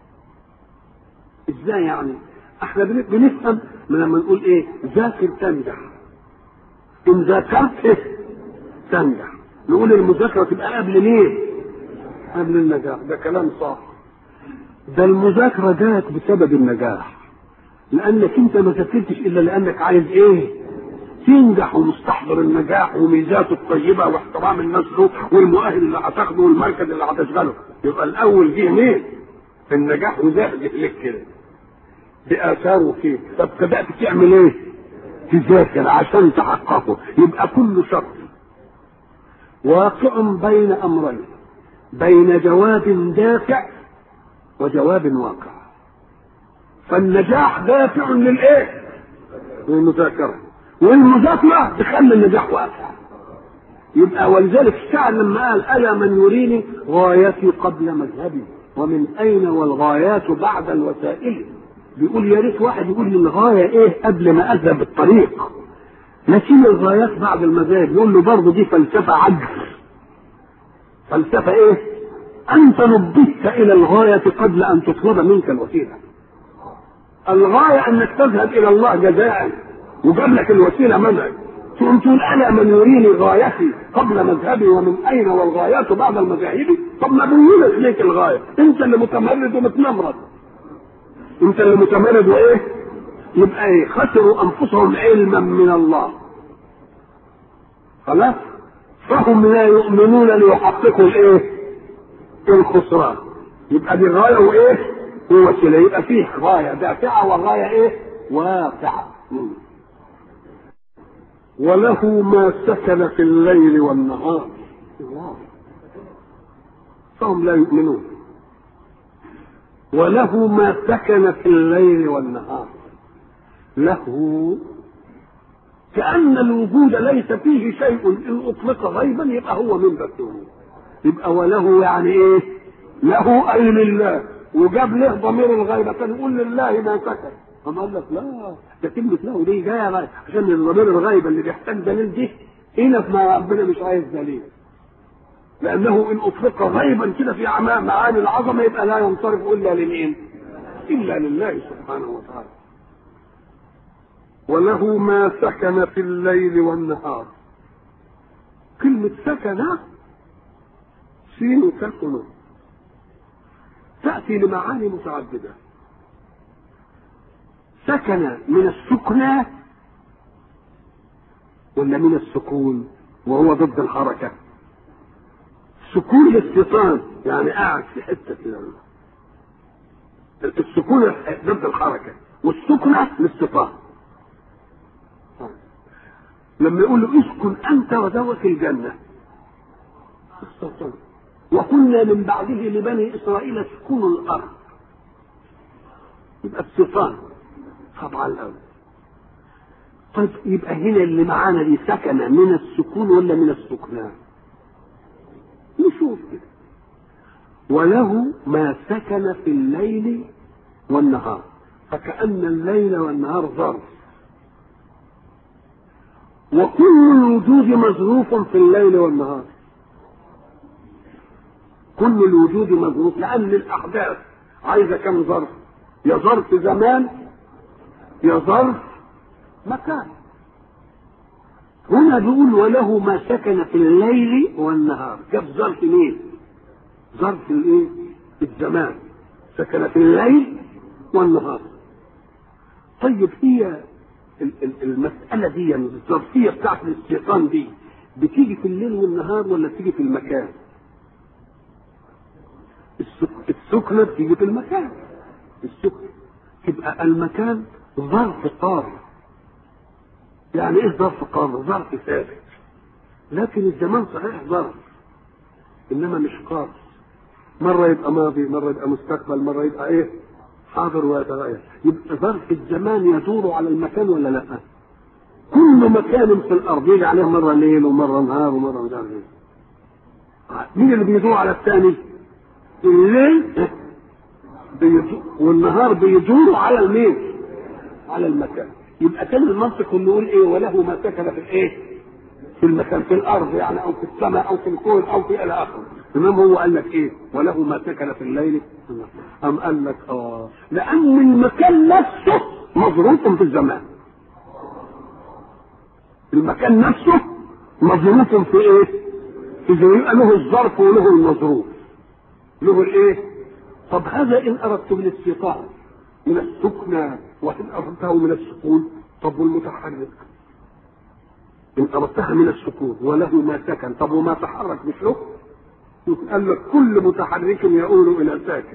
ازاي يعني احنا بنفهم من لما نقول ايه ذاكر تنجح ان ذاكرت تنجح نقول المذاكره تبقى قبل ليه قبل النجاح ده كلام صح ده المذاكره جات بسبب النجاح لانك انت ما ذاكرتش الا لانك عايز ايه تنجح ومستحضر النجاح وميزاته الطيبه واحترام الناس له والمؤهل اللي هتاخده والمركز اللي هتشغله يبقى الاول جه مين؟ النجاح وزهد لك كده باثاره فيك طب بدات تعمل ايه؟ تذاكر عشان تحققه يبقى كل شرط واقع بين امرين بين جواب دافع وجواب واقع فالنجاح دافع للايه؟ للمذاكره والمذاكره تخلي النجاح واقع يبقى ولذلك الشاعر لما قال الا من يريني غايتي قبل مذهبي ومن اين والغايات بعد الوسائل بيقول يا ريت واحد يقول لي الغايه ايه قبل ما اذهب الطريق لكن الغايات بعد المذاهب يقول له برضه دي فلسفه عجز فلسفه ايه؟ انت نبهت الى الغايه قبل ان تطلب منك الوسيله الغايه انك تذهب الى الله جزاء وجاب لك الوسيله منهج تقوم تقول انا من يريني غايتي قبل مذهبي ومن اين والغايات بعد المذاهب طب ما بينت ليك الغايه انت اللي متمرد ومتنمرد انت اللي متمرد وايه يبقى ايه خسروا انفسهم علما من الله خلاص فهم لا يؤمنون ليحققوا الايه الخسران يبقى دي غايه وايه ووسيله يبقى فيه غايه دافعه وغايه ايه واقعه وله ما سكن في الليل والنهار فهم لا يؤمنون وله ما سكن في الليل والنهار له كأن الوجود ليس فيه شيء إن أطلق غيبا يبقى هو من بثه يبقى وله يعني إيه؟ له أي لله وجاب له ضمير الغيبة كان يقول لله ما سكن أما قال لك لا ده كلمة له دي جاية عشان الضمير الغيبة اللي بيحتاج دليل دي هنا في ما ربنا مش عايز دليل لأنه إن أطلق غيبا كده في معاني العظمة يبقى لا ينصرف إلا لمين؟ إلا لله سبحانه وتعالى وله ما سكن في الليل والنهار كلمة سكن سين تكن تأتي لمعاني متعددة سكن من السكنى ولا من السكون وهو ضد الحركة سكون الاستيطان يعني قاعد في حتة كده السكون ضد الحركة والسكنة الاستيطان لما يقول له اسكن انت وزوجك الجنه وكنا من بعده لبني اسرائيل اسكنوا الارض يبقى السلطان طبعا الاول طيب يبقى هنا اللي معانا دي سكن من السكون ولا من السكنى نشوف كده وله ما سكن في الليل والنهار فكأن الليل والنهار ظرف وكل الوجود مظروف في الليل والنهار كل الوجود مظروف لأن الأحداث عايزة كم ظرف يا ظرف زمان يا ظرف مكان هنا بيقول وله ما سكن في الليل والنهار جاب ظرف مين ظرف الايه الزمان سكن في الليل والنهار طيب هي المسألة دي يعني الظرفية بتاعت الاستيطان دي بتيجي في الليل والنهار ولا بتيجي في المكان؟ السكنة بتيجي في المكان السكنة تبقى المكان ظرف قار يعني ايه ظرف قار؟ ظرف ثابت لكن الزمان صحيح ظرف انما مش قار مرة يبقى ماضي مرة يبقى مستقبل مرة يبقى ايه حاضر ويتغير يبقى ظرف الزمان يدور على المكان ولا لا كل مكان في الارض يجي عليه مره ليل ومره نهار ومره مش عارف ايه مين اللي بيدور على الثاني الليل بيدور والنهار بيدور على المين على المكان يبقى كان المنطق اللي يقول ايه وله ما سكن في الايه في المكان في الارض يعني او في السماء او في الكون او في الى اخره تمام هو قال لك ايه وله ما سكن في الليل ام قال لك اه لان المكان نفسه مظروف في الزمان المكان نفسه مظروف في ايه في يبقى له الظرف وله المظروف له الايه طب هذا ان اردت من الاستيطان من السكنى وان اردته من السكون طب والمتحرك ان اردتها من السكون وله ما سكن طب وما تحرك مش له قال لك كل متحرك يؤول الى ساكن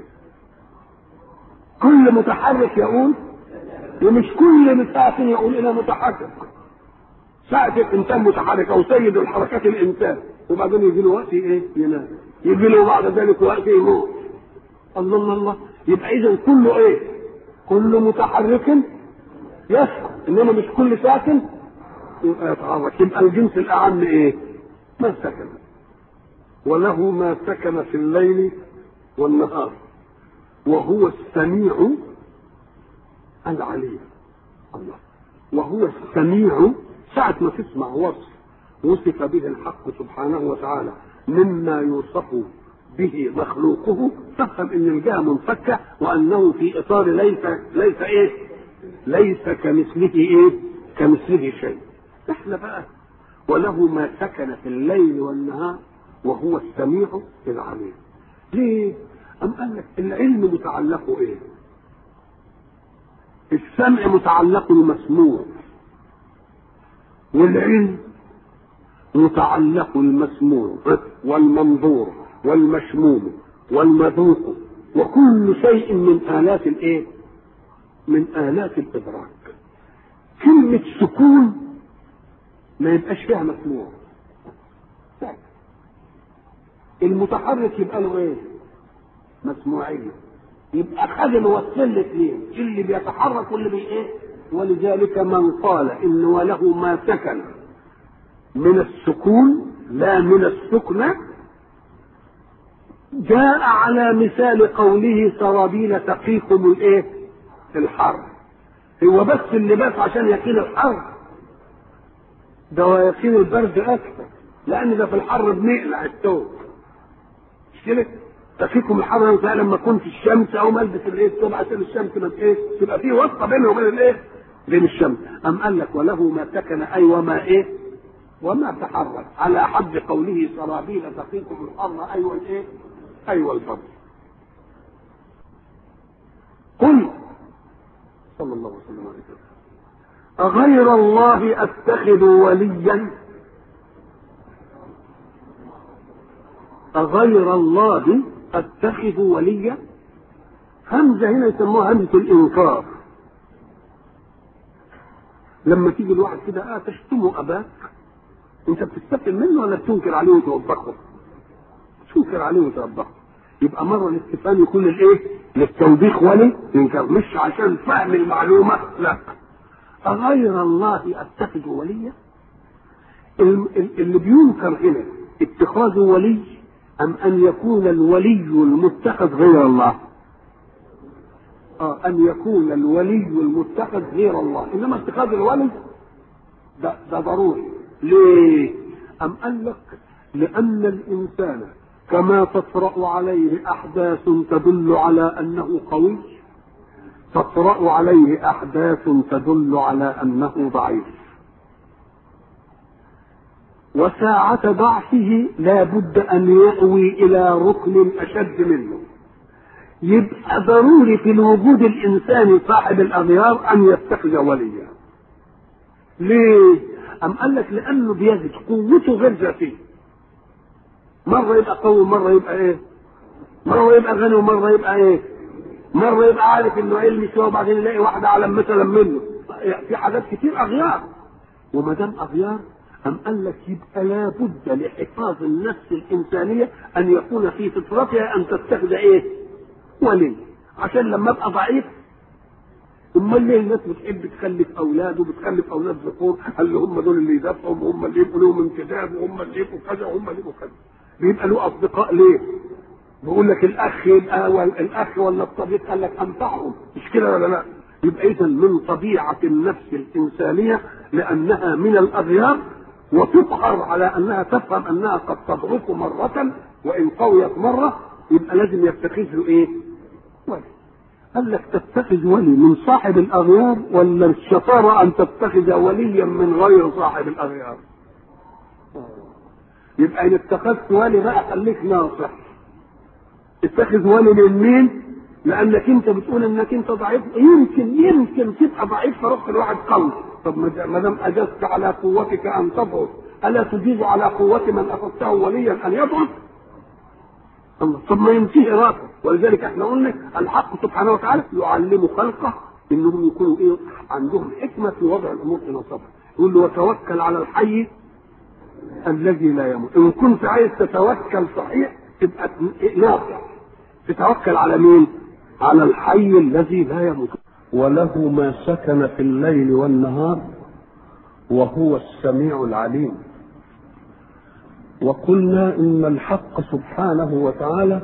كل متحرك يؤول ومش كل ساكن يؤول الى متحرك ساعة الإنسان متحرك أو سيد الحركات الإنسان وبعدين يجي له وقت إيه؟ ينام يجي له بعد ذلك وقت يموت الله الله الله يبقى إذا كله إيه؟ كل متحرك يسكن إنما مش كل ساكن يبقى يتحرك يبقى الجنس الأعم إيه؟ ما سكن وله ما سكن في الليل والنهار وهو السميع العليم الله وهو السميع ساعة ما تسمع وصف وصف به الحق سبحانه وتعالى مما يوصف به مخلوقه تفهم ان الجهه منفكه وانه في اطار ليس ليس ايه؟ ليس كمثله ايه؟ كمثله شيء. احنا بقى وله ما سكن في الليل والنهار وهو السميع العليم. ليه؟ أم قال لك العلم متعلق ايه؟ السمع متعلق المسموع والعلم متعلق المسموع والمنظور والمشموم والمذوق وكل شيء من آلات الايه؟ من آلات الإدراك. كلمة سكون ما يبقاش فيها مسموع. المتحرك يبقى له ايه؟ مسموعية. يبقى خد الوصل الاثنين اللي بيتحرك واللي بي ايه؟ ولذلك من قال ان وله ما سكن من السكون لا من السكنة جاء على مثال قوله سرابيل تقيكم الايه الحر هو بس اللباس عشان يقين الحر ده يقين البرد اكثر لان ده في الحر بنقلع الثوب مش كده تقيكم الحر لما اكون في الشمس او البس الايه الثوب عشان الشمس ما ايه تبقى في واسطه بينه وبين الايه بين الشمس ام قال لك وله ما سكن اي وما ايه وما تحرك على حد قوله سرابيل تقيكم الحر ايوه الايه ايوه الفضل قل صلى الله وسلم عليه وسلم أغير الله أتخذ وليا أغير الله أتخذ وليا همزة هنا يسموها همزة الإنكار لما تيجي الواحد كده اه تشتمه اباك انت بتستقبل منه ولا بتنكر عليه وتوبخه؟ تنكر عليه وتوبخه يبقى مره الاستفهام يكون للايه؟ للتوبيخ وللانكار مش عشان فهم المعلومه لا أغير الله أتخذ وليا؟ اللي بينكر هنا اتخاذ ولي أم أن يكون الولي المتخذ غير الله؟ آه أن يكون الولي المتخذ غير الله إنما اتخاذ الولي ده, ده ضروري ليه؟ أم قال لك لأن الإنسان كما تطرأ عليه أحداث تدل على أنه قوي تطرأ عليه أحداث تدل على أنه ضعيف وساعة ضعفه لا بد أن يأوي إلى ركن أشد منه يبقى ضروري في الوجود الإنساني صاحب الأغيار أن يتخذ وليا ليه؟ أم قال لك لأنه بيجد قوته غير ذاتية مرة يبقى قوي مرة يبقى إيه؟ مرة يبقى غني ومرة يبقى إيه؟ مرة يبقى عارف إنه علمي شوية وبعدين يلاقي واحدة أعلم مثلا منه في حاجات كتير أغيار وما دام أغيار أم قال لك يبقى لابد لحفاظ النفس الإنسانية أن يكون في فطرتها أن تتخذ إيه؟ ولي عشان لما أبقى ضعيف امال ليه الناس بتحب تخلف اولاد وبتخلف اولاد ذكور قال هم دول اللي يدافعوا وهم اللي يبقوا لهم انتداب وهم اللي يبقوا كذا وهم اللي يبقوا كذا بيبقى له اصدقاء ليه؟ بيقول لك الاخ يبقى الاخ ولا الصديق قال لك انفعهم مش كده ولا لا؟ يبقى اذا من طبيعه النفس الانسانيه لانها من الاغيار وتقهر على انها تفهم انها قد تضعف مره وان قويت مره يبقى لازم يتخذ له ايه؟ ولي قال لك تتخذ ولي من صاحب الاغيار ولا الشطاره ان تتخذ وليا من غير صاحب الاغيار يبقى ان اتخذت ولي بقى خليك ناصح اتخذ ولي من مين لانك انت بتقول انك انت ضعيف يمكن يمكن تبقى ضعيف فروح الواحد قوي طب ما دام اجزت على قوتك ان تضعف الا تجيز على قوه من اخذته وليا ان يضعف الله طب ما ينتهي راسه ولذلك احنا قلنا الحق سبحانه وتعالى يعلم خلقه انهم يكونوا ايه عندهم حكمه في وضع الامور في نصبها يقول له وتوكل على الحي الذي لا يموت ان كنت عايز تتوكل صحيح تبقى ناصح تتوكل على مين على الحي الذي لا يموت وله ما سكن في الليل والنهار وهو السميع العليم وقلنا ان الحق سبحانه وتعالى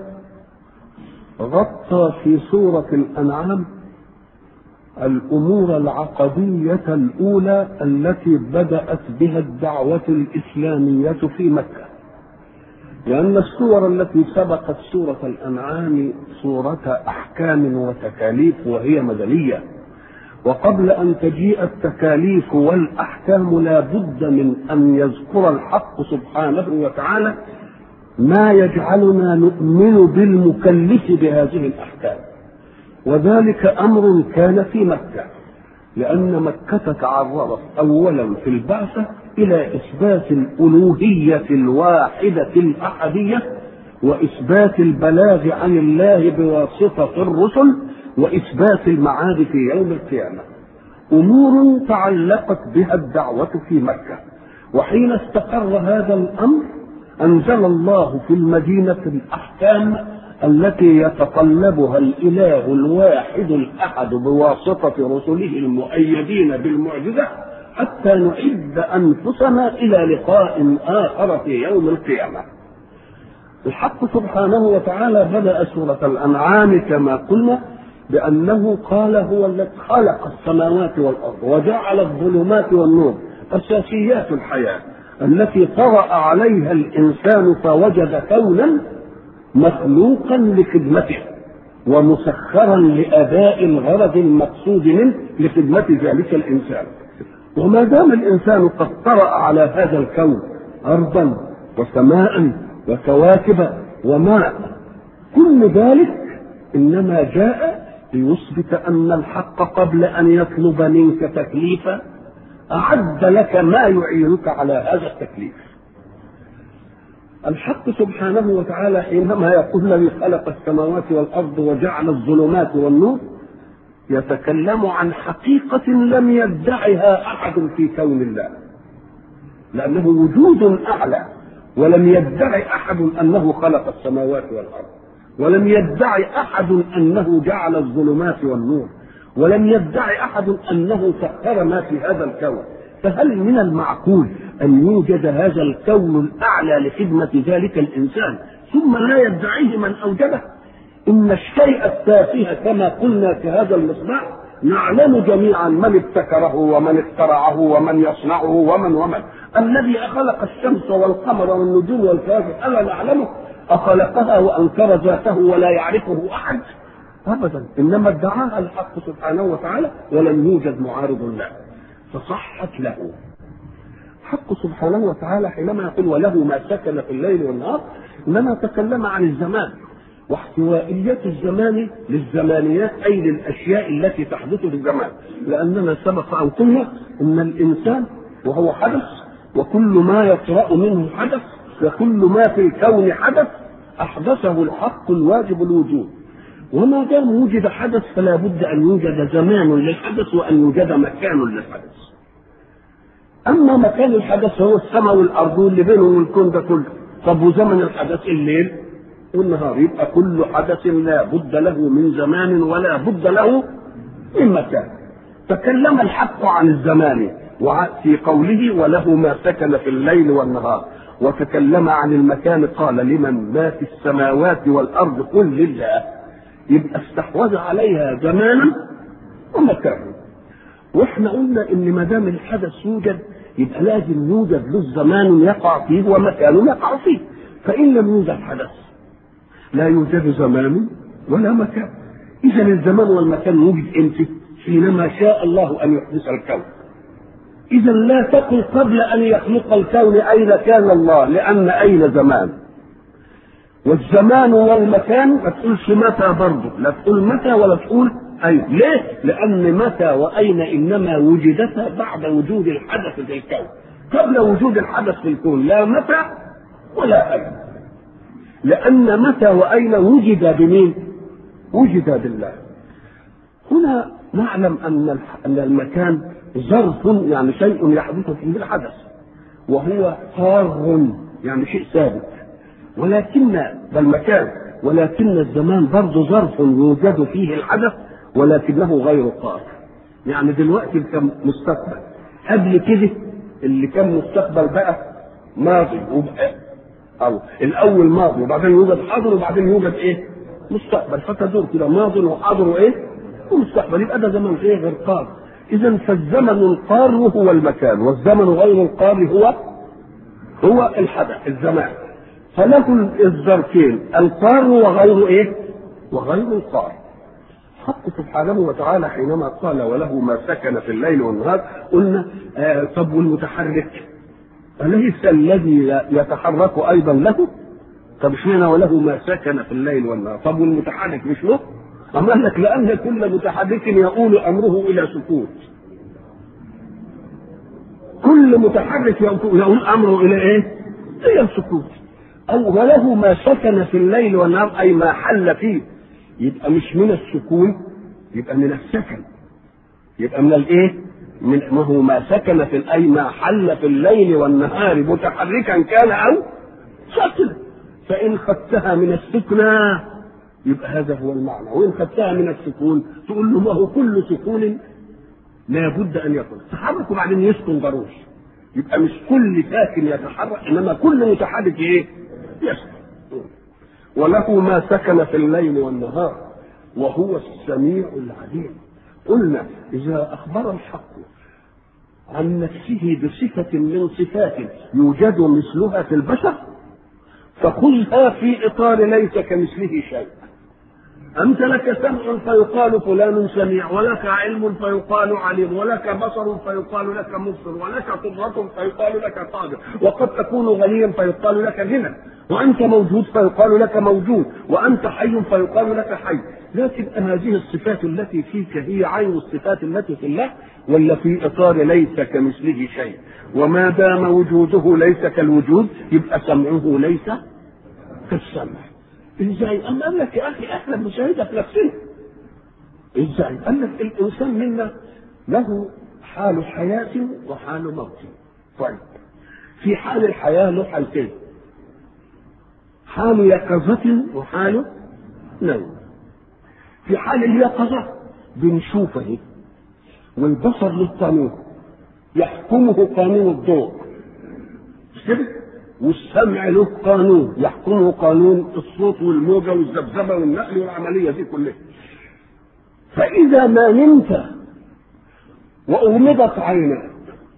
غطى في سوره الانعام الامور العقديه الاولى التي بدات بها الدعوه الاسلاميه في مكه لان السور التي سبقت سوره الانعام سوره احكام وتكاليف وهي مدنيه وقبل ان تجيء التكاليف والاحكام لا بد من ان يذكر الحق سبحانه وتعالى ما يجعلنا نؤمن بالمكلف بهذه الاحكام وذلك امر كان في مكه لان مكه تعرضت اولا في البعثه الى اثبات الالوهيه الواحده الاحديه واثبات البلاغ عن الله بواسطه الرسل واثبات المعاد في يوم القيامه امور تعلقت بها الدعوه في مكه وحين استقر هذا الامر انزل الله في المدينه الاحكام التي يتطلبها الاله الواحد الاحد بواسطه رسله المؤيدين بالمعجزه حتى نعد انفسنا الى لقاء اخر في يوم القيامه الحق سبحانه وتعالى بدا سوره الانعام كما قلنا بأنه قال هو الذي خلق السماوات والأرض وجعل الظلمات والنور أساسيات الحياة التي طرأ عليها الإنسان فوجد كونا مخلوقا لخدمته ومسخرا لأداء الغرض المقصود منه لخدمة ذلك الإنسان وما دام الإنسان قد طرأ على هذا الكون أرضا وسماء وكواكب وماء كل ذلك إنما جاء ليثبت أن الحق قبل أن يطلب منك تكليفا أعد لك ما يعينك على هذا التكليف الحق سبحانه وتعالى حينما يقول الذي خلق السماوات والأرض وجعل الظلمات والنور يتكلم عن حقيقة لم يدعها أحد في كون الله لأنه وجود أعلى ولم يدعي أحد أنه خلق السماوات والأرض ولم يدعي احد انه جعل الظلمات والنور ولم يدعي احد انه سخر ما في هذا الكون فهل من المعقول ان يوجد هذا الكون الاعلى لخدمه ذلك الانسان ثم لا يدعيه من اوجده ان الشيء التافه كما قلنا في هذا المصباح نعلم جميعا من ابتكره ومن اخترعه ومن يصنعه ومن ومن الذي خلق الشمس والقمر والنجوم والكواكب الا نعلمه أخلقها وأنكر ذاته ولا يعرفه أحد أبدا إنما ادعاها الحق سبحانه وتعالى ولم يوجد معارض له فصحت له حق سبحانه وتعالى حينما يقول وله ما سكن في الليل والنهار انما تكلم عن الزمان واحتوائية الزمان للزمانيات أي للأشياء التي تحدث في الزمان لأننا سبق أن قلنا أن الإنسان وهو حدث وكل ما يطرأ منه حدث وكل ما في الكون حدث أحدثه الحق الواجب الوجود وما دام وجد حدث فلا بد أن يوجد زمان للحدث وأن يوجد مكان للحدث أما مكان الحدث هو السماء والأرض واللي بينهم الكون ده كله طب وزمن الحدث الليل والنهار يبقى كل حدث لا بد له من زمان ولا بد له من مكان تكلم الحق عن الزمان في قوله وله ما سكن في الليل والنهار وتكلم عن المكان قال لمن ما في السماوات والارض قل لله يبقى استحوذ عليها زمانا ومكانا واحنا قلنا ان ما دام الحدث يوجد يبقى لازم يوجد له زمان يقع فيه ومكان يقع فيه فان لم يوجد حدث لا يوجد زمان ولا مكان اذا الزمان والمكان وجد امتى حينما شاء الله ان يحدث الكون اذا لا تقل قبل ان يخلق الكون اين كان الله لان اين زمان والزمان والمكان ما تقولش متى برضه لا تقول متى ولا تقول اين ليه لان متى واين انما وجدتا بعد وجود الحدث في الكون قبل وجود الحدث في الكون لا متى ولا اين لان متى واين وجد بمين وجد بالله هنا نعلم ان ان المكان ظرف يعني شيء يحدث فيه الحدث وهو قار يعني شيء ثابت ولكن ده المكان ولكن الزمان برضه ظرف يوجد فيه الحدث ولكنه غير قار يعني دلوقتي كان مستقبل قبل كده اللي كان مستقبل بقى ماضي وبقى أو الأول ماضي وبعدين يوجد حاضر وبعدين يوجد إيه؟ مستقبل فتدور كده ماضي وحاضر وإيه؟ ومستقبل يبقى ده زمن إيه غير قار إذا فالزمن القار هو المكان والزمن غير القار هو هو الحدث الزمان فله الظرفين القار وغير ايه؟ وغير القار. حق سبحانه وتعالى حينما قال وله ما سكن في الليل والنهار قلنا آه طب والمتحرك أليس الذي يتحرك أيضا له؟ طب اشمعنى وله ما سكن في الليل والنهار؟ طب والمتحرك مش له؟ أما لك لأن كل متحرك يؤول أمره إلى سكوت. كل متحرك يؤول أمره إلى إيه؟ إلى السكوت. أو وله ما سكن في الليل والنهار أي ما حل فيه يبقى مش من السكون يبقى من السكن يبقى من الايه؟ من ما هو ما سكن في اي ما حل في الليل والنهار متحركا كان او ساكنا فان خدتها من السكنى يبقى هذا هو المعنى وان خدتها من السكون تقول له ما هو كل سكون لا بد ان يكون تحرك وبعدين يسكن ضروري يبقى مش كل ساكن يتحرك انما كل متحرك ايه؟ يسكن وله ما سكن في الليل والنهار وهو السميع العليم قلنا اذا اخبر الحق عن نفسه بصفة من صفات يوجد مثلها في البشر فخذها في إطار ليس كمثله شيء أنت لك سمع فيقال فلان سميع ولك علم فيقال عليم ولك بصر فيقال لك مبصر ولك قدرة فيقال لك قادر وقد تكون غنيا فيقال لك غنى وأنت موجود فيقال لك موجود وأنت حي فيقال لك حي لكن هذه الصفات التي فيك هي عين الصفات التي في الله ولا في إطار ليس كمثله شيء وما دام وجوده ليس كالوجود يبقى سمعه ليس كالسمع ازاي؟ أما قال لك يا اخي احنا بنشاهدها في نفسنا. ازاي؟ قال لك الانسان منا له حال حياة وحال موت. طيب. في حال الحياة له حالتين. حال يقظة وحال نوم. في حال اليقظة بنشوفه والبصر له قانون يحكمه قانون الضوء. مش كده؟ والسمع له قانون يحكمه قانون الصوت والموجة والذبذبة والنقل والعملية دي كلها فإذا ما نمت وأغمضت عيناك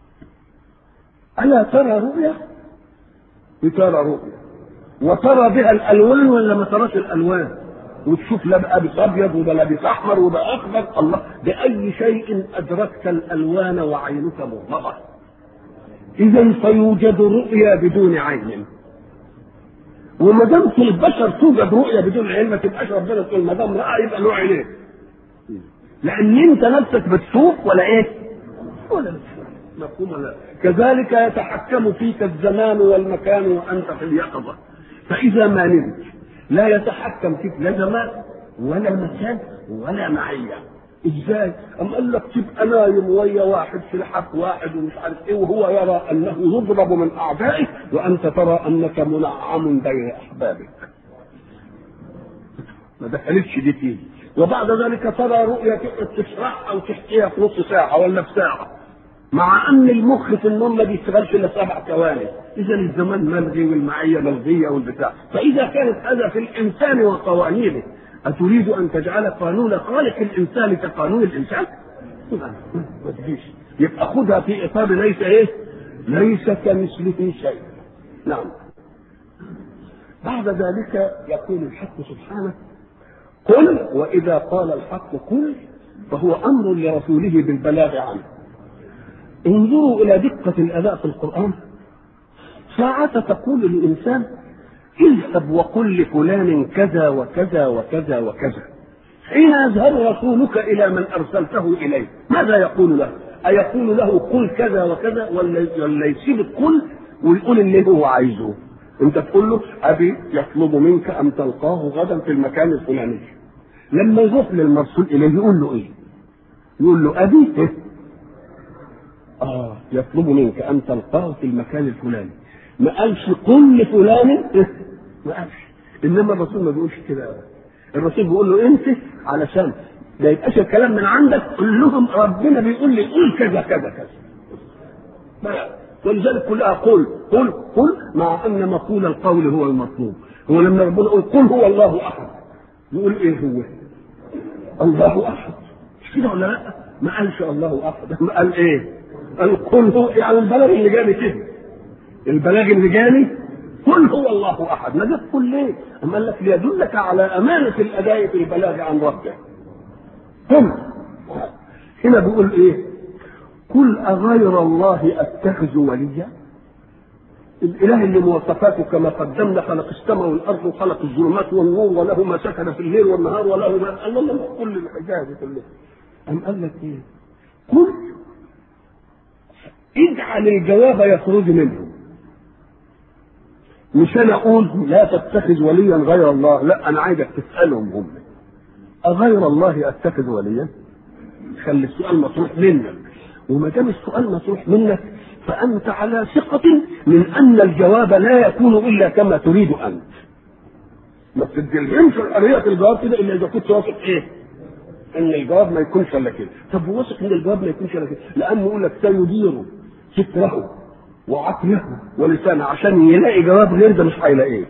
ألا ترى رؤية؟ بترى رؤية وترى بها الألوان ولا ما تراش الألوان؟ وتشوف لا بقى لابس ابيض وده لابس احمر وده اخضر الله باي شيء ادركت الالوان وعينك مغمضه اذا فيوجد رؤيا بدون عين وما دام في البشر توجد رؤيا بدون عين ما تبقاش ربنا تقول ما دام راى يبقى له عينين لان انت نفسك بتشوف ولا ايه؟ ولا بتشوف مفهوم ولا كذلك يتحكم فيك الزمان والمكان وانت في اليقظه فاذا ما نمت لا يتحكم فيك لا زمان ولا مكان ولا معيه ازاي؟ أم قال لك تبقى نايم ويا واحد في الحق واحد ومش عارف ايه وهو يرى انه يضرب من اعدائه وانت ترى انك منعم بين احبابك. ما دخلتش دي فيه وبعد ذلك ترى رؤيا تقعد تشرحها او تحكيها في نص ساعه ولا في ساعه. مع ان المخ في النوم ما بيشتغلش الا سبع ثواني اذا الزمان ملغي والمعيه ملغيه والبتاع فاذا كانت هذا في الانسان وقوانينه اتريد ان تجعل قانون خالق الانسان كقانون الانسان ما تجيش يبقى خدها في اطار ليس ايه ليس كمثله شيء نعم بعد ذلك يقول الحق سبحانه قل واذا قال الحق قل فهو امر لرسوله بالبلاغ عنه انظروا الى دقه الاداء في القران ساعة تقول للإنسان اذهب وقل لفلان كذا وكذا وكذا وكذا حين يذهب رسولك إلى من أرسلته إليه ماذا يقول له أيقول له قل كذا وكذا ولا ولا يسيب القل ويقول اللي هو عايزه انت تقول له ابي يطلب منك ان تلقاه غدا في المكان الفلاني لما يروح للمرسول اليه يقول له ايه يقول له ابي إيه؟ اه يطلب منك ان تلقاه في المكان الفلاني ما قالش قل لفلان إيه؟ ما قالش انما الرسول ما بيقولش كده أبدا. الرسول بيقول له انت علشان ما يبقاش الكلام من عندك قول لهم ربنا بيقول لي قول كذا كذا كذا ما- ولذلك كلها قل قل قل مع ان مقول القول هو المطلوب هو لما ربنا يقول قل هو الله احد يقول ايه هو الله احد مش كده ولا لا ما قالش الله احد ما قال ايه قال قل هو يعني البلاغ اللي جاني كده البلاغ اللي جاني قل هو الله احد ما جاب قل ليه اما قال لك ليدلك على امانه الاداء في البلاغ عن ربه قل هنا بيقول ايه قل أغير الله أتخذ وليا الإله اللي مواصفاته كما قدمنا خلق السماء والأرض وخلق الظلمات والنور وله ما سكن في الليل والنهار وله ما الله الله كل الحكاية دي كلها أم قال لك إيه؟ قل اجعل الجواب يخرج منه مش أنا أقول لا تتخذ وليا غير الله لا أنا عايزك تسألهم هم أغير الله أتخذ وليا؟ خلي السؤال مطروح منك وما دام السؤال مطروح منك فانت على ثقة من ان الجواب لا يكون الا كما تريد انت. ما بتديلهمش حرية الجواب كده الا اذا كنت واثق ايه؟ ان الجواب ما يكونش الا كده. طب واثق ان الجواب ما يكونش الا كده، لانه يقول لك سيدير فكره وعقله ولسانه عشان يلاقي جواب غير ده مش هيلاقيه.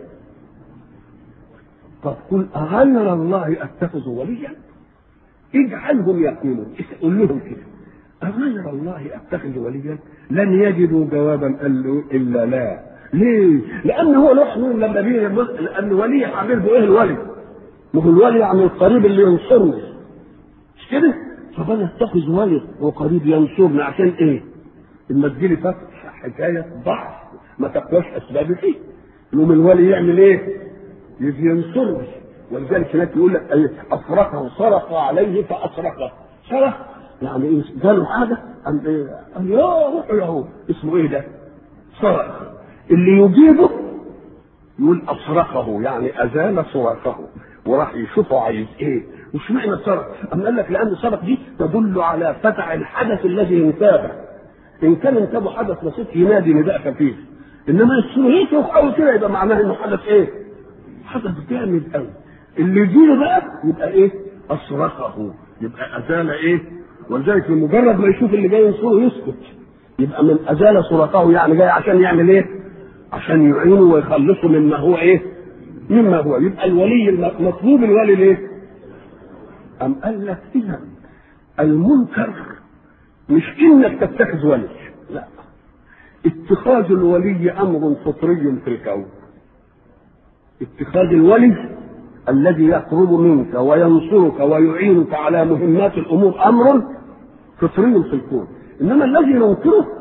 طب قل اغير الله اتخذ وليا؟ اجعلهم يقولون قول لهم كده أغير الله أتخذ وليا لن يجدوا جوابا قال له إلا لا ليه؟ لأن هو لوحده لما بيجي لأن ولي حبيبه إيه الولي؟ ما هو الولي يعني القريب اللي ينصرني مش كده؟ طب أنا أتخذ ولي وقريب ينصرني عشان إيه؟ لما تجيلي فتح حكاية ضعف ما تقواش أسباب فيه يقوم الولي يعمل إيه؟ يجي ينصرني ولذلك هناك يقول لك إيه؟ أفرقه صرف عليه فأسرقه صرف يعني ايه جاله حاجه قام ايه قال يا روح يا هو اسمه ايه ده؟ صرخ اللي يجيبه يقول اصرخه يعني ازال صراخه وراح يشوفه عايز ايه مش معنى صرخ اما قال لك لان الصرخ دي تدل على فتع الحدث الذي انتابه ان كان انتابه حدث بسيط ينادي نداء خفيف انما الصريخ يحاول كده يبقى معناه انه حدث ايه؟ حدث جامد قوي اللي يجيله بقى يبقى ايه؟ اصرخه يبقى ازال ايه؟ ولذلك بمجرد ما يشوف اللي جاي ينصره يسكت يبقى من ازال صورته يعني جاي عشان يعمل ايه؟ عشان يعينه ويخلصه مما هو ايه؟ مما هو يبقى الولي مطلوب الولي ليه؟ أم قال لك إذا المنكر مش إنك تتخذ ولي لا اتخاذ الولي أمر فطري في الكون اتخاذ الولي الذي يقرب منك وينصرك ويعينك على مهمات الامور امر فطري في الكون انما الذي ننكره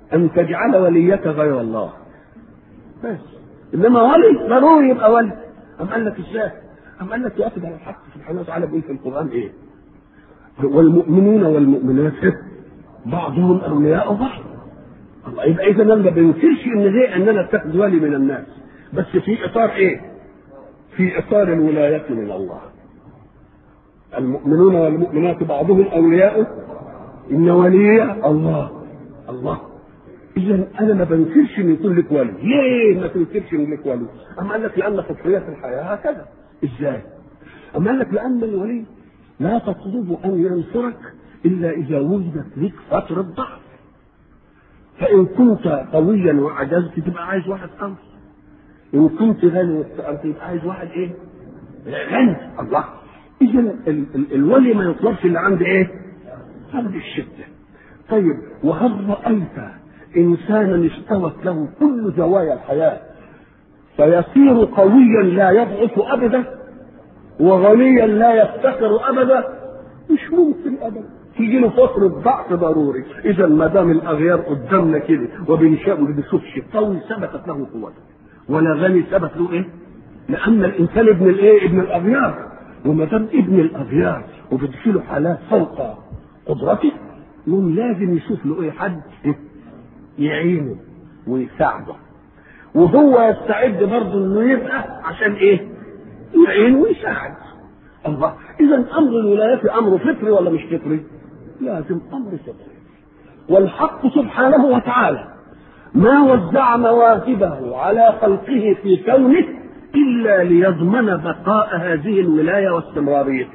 ان تجعل وليك غير الله بس انما ولي ضروري يبقى ولي ام قال لك ازاي؟ ام قال لك ياخذ على الحق سبحانه وتعالى بيقول في القران ايه؟ والمؤمنون والمؤمنات بعضهم اولياء بعض الله يبقى اذا انا ما بنكرش ان ليه ان انا اتخذ ولي من الناس بس في اطار ايه؟ في اطار الولايه من الله المؤمنون والمؤمنات بعضهم اولياء ان ولي الله الله اذا انا ما بنكرش ان يكون لك ولي ليه ما تنكرش ان لك ولي اما قال لك لان خطريه الحياه هكذا ازاي اما قال لك لان الولي لا تطلب ان ينصرك الا اذا وجدت لك فتره ضعف فان كنت قويا وعجزت تبقى عايز واحد قوي ان كنت غني وافتقرت يبقى عايز واحد ايه غني الله اذا ال- ال- الولي ما يطلبش اللي عند ايه عند الشده طيب وهل رايت انسانا استوت له كل زوايا الحياه فيصير قويا لا يضعف ابدا وغنيا لا يفتقر ابدا مش ممكن ابدا تيجي له فترة ضعف ضروري، إذا ما دام الأغيار قدامنا كده وبنشاء ما بنشوفش قوي ثبتت له قوته ولا غني ثبت له إيه؟ لأن الإنسان ابن الإيه؟ ابن الأغيار وما دام ابن الأغيار وبتجيله حالات فوق قدرته يقوم لازم يشوف له إيه حد يعينه ويساعده وهو يستعد برضه انه يبقى عشان ايه؟ يعين ويساعد. الله اذا امر الولايه امر فطري ولا مش فطري؟ لازم امر فطري. والحق سبحانه وتعالى ما وزع مواهبه على خلقه في كونه الا ليضمن بقاء هذه الولايه واستمراريتها.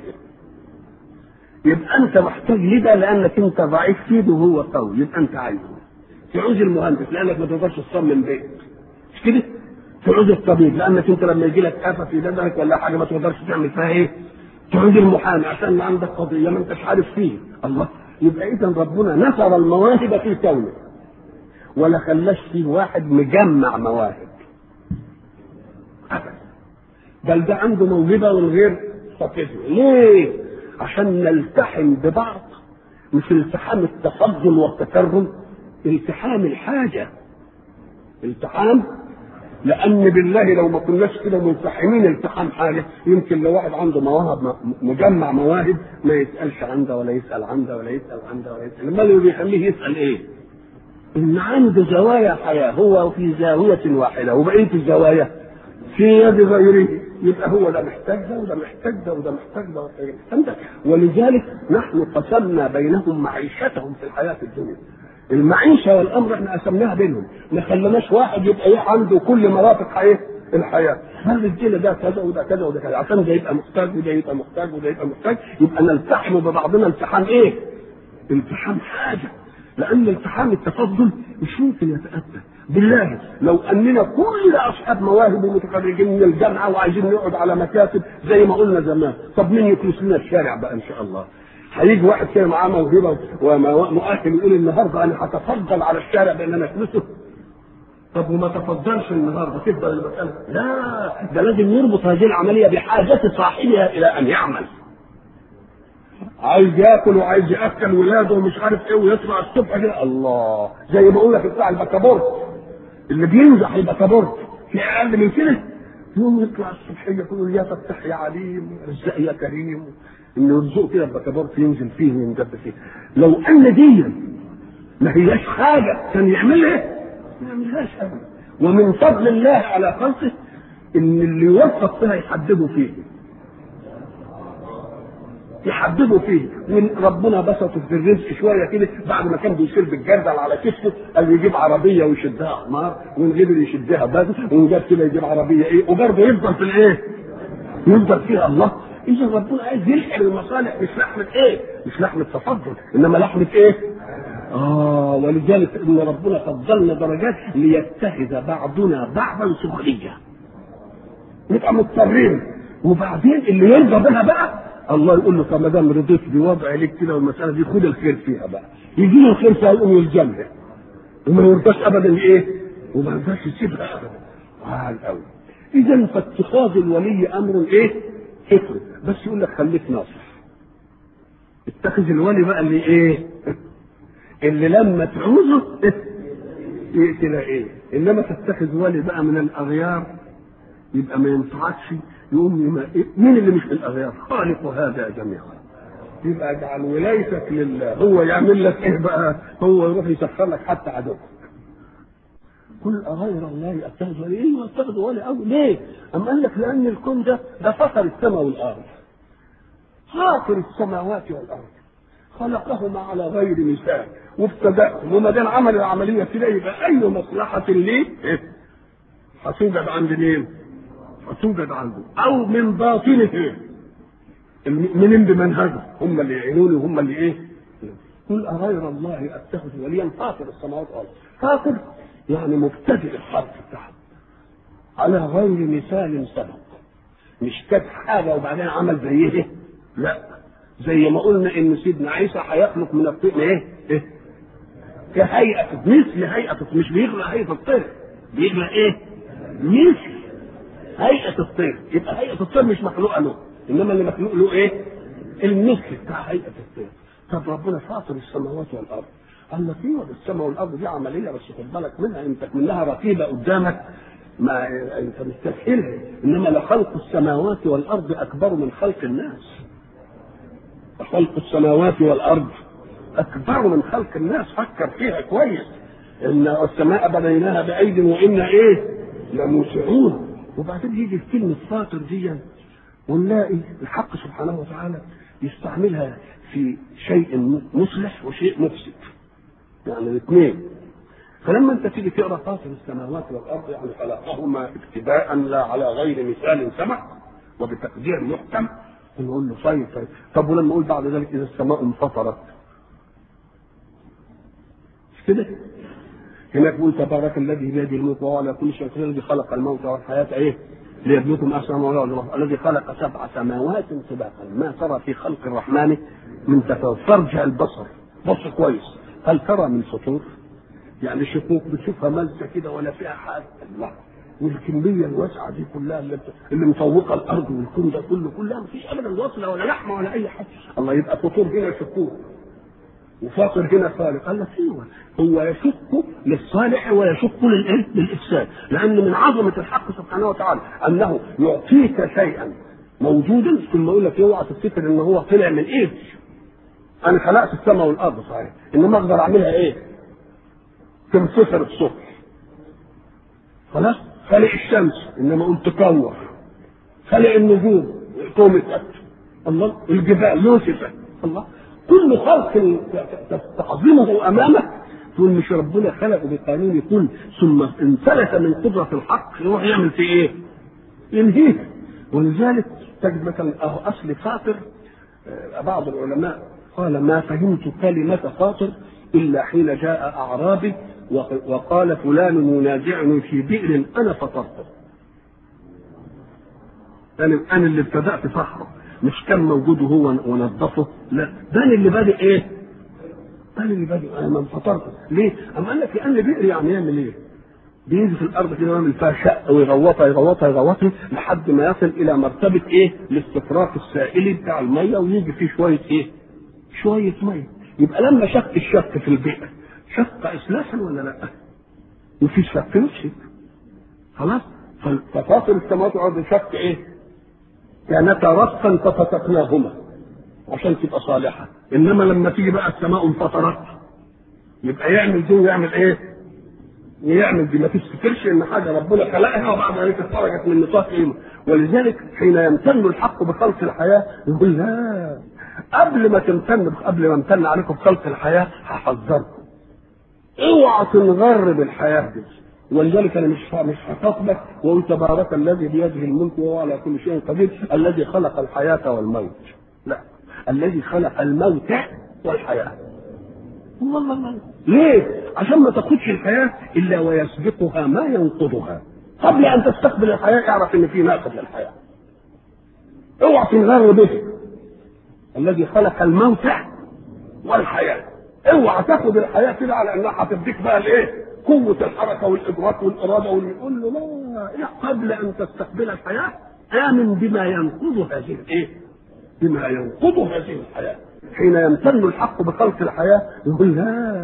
يبقى انت محتاج لده لانك انت ضعيف فيه وهو قوي يبقى انت عايزه. تعوز المهندس لانك ما تقدرش تصمم بيت. مش كده؟ تعوز الطبيب لانك انت لما يجي لك افه في بدنك ولا حاجه ما تقدرش تعمل فيها ايه؟ تعوز المحامي عشان ما عندك قضيه ما انتش عارف فيه الله يبقى اذا ربنا نشر المواهب في كونه ولا خلاش فيه واحد مجمع مواهب ابدا بل ده عنده موهبه والغير فاقدها ليه؟ عشان نلتحم ببعض مش التحام التفضل والتكرم التحام الحاجه التحام لان بالله لو ما كناش كده ملتحمين التحام حاجه يمكن لو واحد عنده مواهب م- مجمع مواهب ما يسالش عن ده ولا يسال عن ده ولا يسال عن ده ولا يسال امال اللي بيخليه يسال ايه؟ ان عنده زوايا حياه هو في زاويه واحده وبقيه الزوايا في يد غيره يبقى هو ده محتاج ده وده محتاج ده وده محتاج ده وده محتاج ده ولذلك نحن قسمنا بينهم معيشتهم في الحياه الدنيا المعيشه والامر احنا قسمناها بينهم ما خليناش واحد يبقى ايه عنده كل مرافق حياه الحياه هل الجيل ده كذا وده كذا وده كذا عشان ده يبقى محتاج وده يبقى محتاج وده يبقى محتاج يبقى نلتحم ببعضنا التحام ايه؟ التحام حاجه لان التحام التفضل مش ممكن يتاتى بالله لو اننا كل اصحاب مواهب ومتخرجين من الجامعه وعايزين نقعد على مكاتب زي ما قلنا زمان طب مين يكنس لنا الشارع بقى ان شاء الله هيجي واحد كده معاه موهبه ومؤهل يقول النهارده انا هتفضل على الشارع بان انا اكنسه طب وما تفضلش النهارده تفضل المساله لا ده لازم يربط هذه العمليه بحاجه صاحبها الى ان يعمل عايز ياكل وعايز ياكل ولاده ومش عارف ايه ويطلع الصبح كده الله زي ما اقول لك بتاع البكابورت اللي بينزح البكابورت في اقل من كده يوم يطلع الصبحيه يقول يا فتح يا عليم ارزق يا كريم انه يرزقه كده البكابورت ينزل فيه وينجب فيه لو ان دي ما هياش حاجه كان يعملها ما يعملهاش ابدا ومن فضل الله على خلقه ان اللي يوفق فيها يحدده فيه يحببه فيه من ربنا بسطه في الرزق شويه كده بعد ما كان بيشيل بالجردل على كتفه قال يجيب عربيه ويشدها حمار وينغبر يشدها بدر ويجاب كده يجيب عربيه ايه وبرضه يفضل في الايه؟ يفضل فيها الله اذا ربنا عايز يلحق المصالح مش لحمه ايه؟ مش لحمه تفضل انما لحمه ايه؟ اه ولذلك ان ربنا فضلنا درجات ليتخذ بعضنا بعضا سخريه نبقى مضطرين وبعدين اللي يرضى بها بقى الله يقول له طب ما دام رضيت بوضع ليك كده والمساله دي خد الخير فيها بقى يجي له الخير فيها يقوم يلجمها وما يرضاش ابدا ايه؟ وما يرضاش يسيبها ابدا وعال قوي اذا فاتخاذ الولي امر ايه؟ فطري بس يقول لك خليك ناصح اتخذ الولي بقى اللي ايه؟ اللي لما تعوزه تلاقيه انما تتخذ ولي بقى من الاغيار يبقى ما ينفعكش يقوم مين اللي مش من الاغيار؟ خالق هذا جميعا يبقى اجعل ولايتك لله هو يعمل لك ايه بقى؟ هو يروح يسخر لك حتى عدوك كل غير الله اتخذ ولي ايه اتخذ ولي أو ليه؟ أم قال لك لأن الكون ده ده فطر السماء والأرض فاطر السماوات والأرض خلقهما على غير مثال وابتدأهم وما دام عمل العملية كده يبقى أي مصلحة ليه هتوجد عند مين؟ هتوجد عنده أو من باطنه المؤمنين بمنهجه هم اللي يعينوني وهم اللي ايه؟ قل أغير الله أتخذ وليا فاطر السماوات والأرض فاطر يعني مبتدئ الخلق بتاعه على غير مثال سبق مش كانت حاجه وبعدين عمل زي ايه؟ لا زي ما قلنا ان سيدنا عيسى هيخلق من الطين ايه؟ ايه؟ كهيئة مثل هيئة مش بيخلق هيئة الطير بيخلق ايه؟ مثل هيئة الطير يبقى هيئة الطير مش مخلوقة له انما اللي مخلوق له ايه؟ المثل بتاع هيئة الطير طب ربنا فاطر السماوات والارض قال لك ايوه السماء والارض دي عمليه بس خد بالك منها انت منها رقيبه قدامك ما انت مستسهلها انما لخلق السماوات والارض اكبر من خلق الناس خلق السماوات والارض اكبر من خلق الناس فكر فيها كويس ان السماء بنيناها بايد وانا ايه لموسعون وبعدين يجي في كلمه فاطر دي ونلاقي الحق سبحانه وتعالى يستعملها في شيء مصلح وشيء مفسد يعني الاثنين فلما انت تيجي تقرا فاطر السماوات والارض يعني خلقهما ابتداء لا على غير مثال سمع وبتقدير محكم نقول له طيب طيب طب ولما نقول بعد ذلك اذا السماء انفطرت مش كده؟ هناك يقول تبارك الذي بيده الملك وهو على كل شيء قدير الذي خلق الموت والحياه ايه؟ ليبلوكم احسن ما يعلم الذي خلق سبع سماوات سباقا ما ترى في خلق الرحمن من تفاوت فارجع البصر بص كويس هل ترى من فطور؟ يعني شقوق بتشوفها ملسه كده ولا فيها حاجه الله والكميه الواسعه دي كلها اللي, اللي مطوقه الارض والكون ده كله كلها ما فيش ابدا وصله ولا لحمه ولا اي حاجه الله يبقى فطور هنا شقوق وفاطر هنا خالق قال لك ايوه هو يشك للصالح ويشك للايه؟ للافساد لان من عظمه الحق سبحانه وتعالى انه يعطيك شيئا موجودا ثم يقول لك اوعى تفتكر ان هو طلع من ايه؟ انا خلقت السماء والارض صحيح انما اقدر اعملها ايه؟ تنفصل الصبح خلاص؟ خلق الشمس انما قلت تكور خلق النجوم قومت الله الجبال نوسفت الله كل خلق تستعظمه امامك تقول مش ربنا خلقه بقانون كل ثم انفلت من قدره الحق يروح يعمل في ايه؟ ينهيه ولذلك تجد مثلا اهو اصل فاطر بعض العلماء قال ما فهمت كلمة فاطر إلا حين جاء أعرابي وقال فلان ينازعني في بئر أنا فطرته أنا أنا اللي ابتدأت فحره مش كان موجود هو ونظفه لا ده اللي بادئ ايه؟ ده اللي بادئ انا من فطرته ليه؟ اما قال لك لان بئر يعني يعمل ايه؟ بينزل في الارض كده ويعمل فيها شق ويغوطها يغوطها يغوطها لحد ما يصل الى مرتبه ايه؟ الاستفراغ السائلي بتاع الميه ويجي فيه شويه ايه؟ شويه ميه يبقى لما شق الشق في البئر شق اصلاحا ولا لا؟ وفي شق نفسي خلاص؟ ففاصل السماوات والارض شق ايه؟ كانتا رصا ففتقناهما عشان تبقى صالحه انما لما تيجي بقى السماء انفطرت يبقى يعمل دي ويعمل ايه؟ يعمل دي ما تفتكرش ان حاجه ربنا خلقها وبعد ذلك خرجت من نطاق علمه ولذلك حين يمتن الحق بخلق الحياه يقول لا قبل ما تمتن قبل ما امتن عليكم بخلق الحياه هحذركم اوعى تنغر بالحياه دي ولذلك انا مش مش هخاطبك واقول تبارك الذي بيده الملك وهو على كل شيء قدير الذي خلق الحياه والموت لا الذي خلق الموت والحياه والله الله ليه؟ عشان ما تاخدش الحياه الا ويسبقها ما ينقضها قبل ان تستقبل الحياه اعرف ان في ناقض للحياه اوعى تنغر به الذي خلق الموت والحياه اوعى تاخد الحياه كده على انها هتديك بقى الايه؟ قوة الحركة والإدراك والإرادة ويقول له لا قبل أن تستقبل الحياة آمن بما ينقض هذه الإيه؟ بما ينقض هذه الحياة حين يمتن الحق بخلق الحياة يقول لا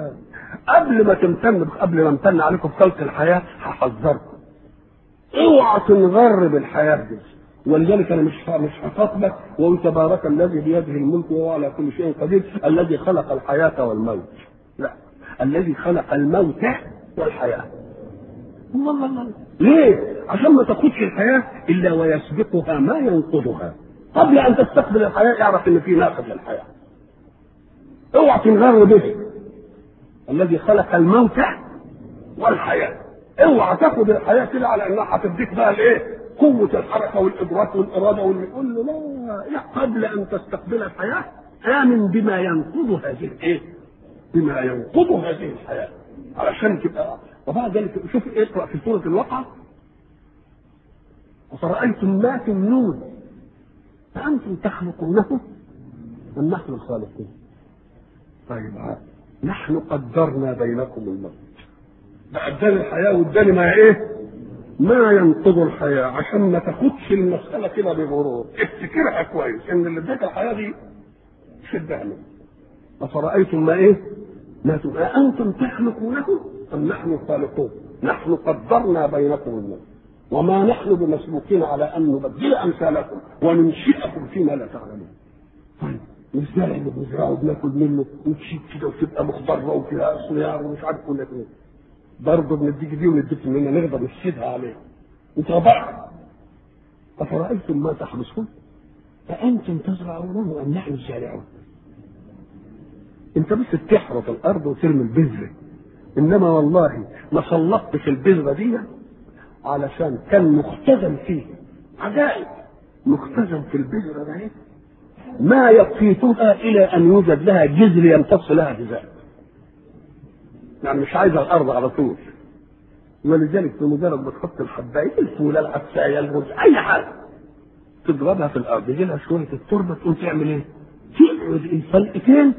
قبل ما تمتن قبل ما امتن عليكم بخلق الحياه هحذركم اوعى تنغر بالحياه دي ولذلك انا مش مش هخاطبك وقل تبارك الذي بيده الملك وهو على كل شيء قدير الذي خلق الحياه والموت لا الذي خلق الموت والحياه الله الله الله ليه؟ عشان ما تاخدش الحياه الا ويسبقها ما ينقضها قبل ان تستقبل الحياه اعرف ان في ناقض للحياه اوعى تنغر به الذي خلق الموت والحياه اوعى تاخد الحياه كده على انها هتديك بقى الايه؟ قوة الحركة والإدراك والإرادة والكل لا لا قبل أن تستقبل الحياة آمن بما ينقض هذه الإيه؟ بما ينقض هذه الحياة علشان تبقى وبعد ذلك شوف اقرأ في سورة الواقعة أفرأيتم ما تمنون أأنتم تخلقونه أم نحن الخالقون؟ طيب نحن قدرنا بينكم الموت ده اداني الحياة واداني ما ايه؟ ما ينقض الحياة عشان ما تاخدش المسألة كده بغرور افتكرها كويس ان اللي اداك الحياة دي شدها منه أفرأيتم ما ايه؟ ما تم... أأنتم تخلقونه أم نحن الخالقون؟ نحن قدرنا بينكم الموت وما نحن بمسبوقين على أن نبدل أمثالكم وننشئكم فيما لا تعلمون. طيب والزرع اللي بنزرعه بناكل منه وتشيك كده وتبقى مخضرة وفيها صياع ومش عارف كل ايه. برضه بنديك دي ونديك منها نقدر نشيدها عليه وتربعها أفرأيتم ما تحرسون أأنتم تزرعونه أم نحن الزارعون أنت بس بتحرث الأرض وترمي البذرة إنما والله ما سلطتش البذرة دي علشان كان مختزن فيه عجائب مختزن في البذرة ده ما يقيتها إلى أن يوجد لها جذر يمتص لها غذاء يعني مش عايزه الارض على طول ولذلك بمجرد ما تحط الحبايه الفوله العدسايه الرز اي حاجه تضربها في الارض يجي لها شويه التربه تقوم تعمل ايه؟ تقعد الفلقتين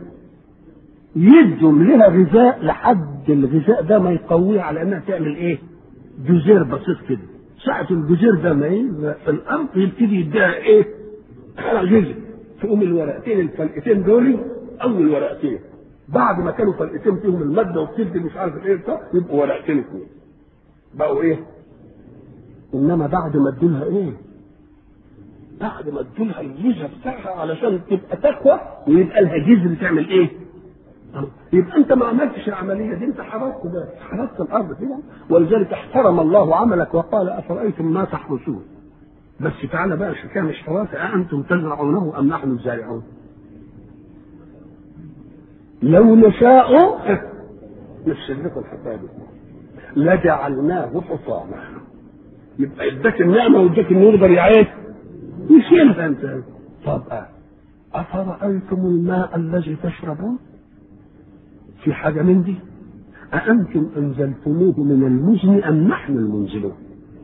يدهم لها غذاء لحد الغذاء ده ما يقويه على انها تعمل ايه؟ جزير بسيط كده ساعة الجزير ده ما في الارض يبتدي يديها ايه؟ جزء تقوم الورقتين الفلقتين دول اول ورقتين بعد ما كانوا فرقتين فيهم الماده وبتدي مش عارف ايه بتاع يبقوا ورقتين اثنين بقوا ايه؟ انما بعد ما ادولها ايه؟ بعد ما ادولها الجزء بتاعها علشان تبقى تقوى ويبقى لها جذر تعمل ايه؟ يبقى انت ما عملتش العمليه دي انت حرقت ده حرقت الارض كده ولذلك احترم الله عملك وقال افرايتم ما تحرسون بس تعالى بقى الحكايه مش حراسه أأنتم تزرعونه ام نحن الزارعون؟ لو نشاء نفسد لكم الحكايه دي لجعلناه حطاما يبقى اداك النعمه واداك النور ده يعيش يشيلها انت طب افرايتم الماء الذي تشربون في حاجه من دي أأنتم أنزلتموه من المزن أم نحن المنزلون؟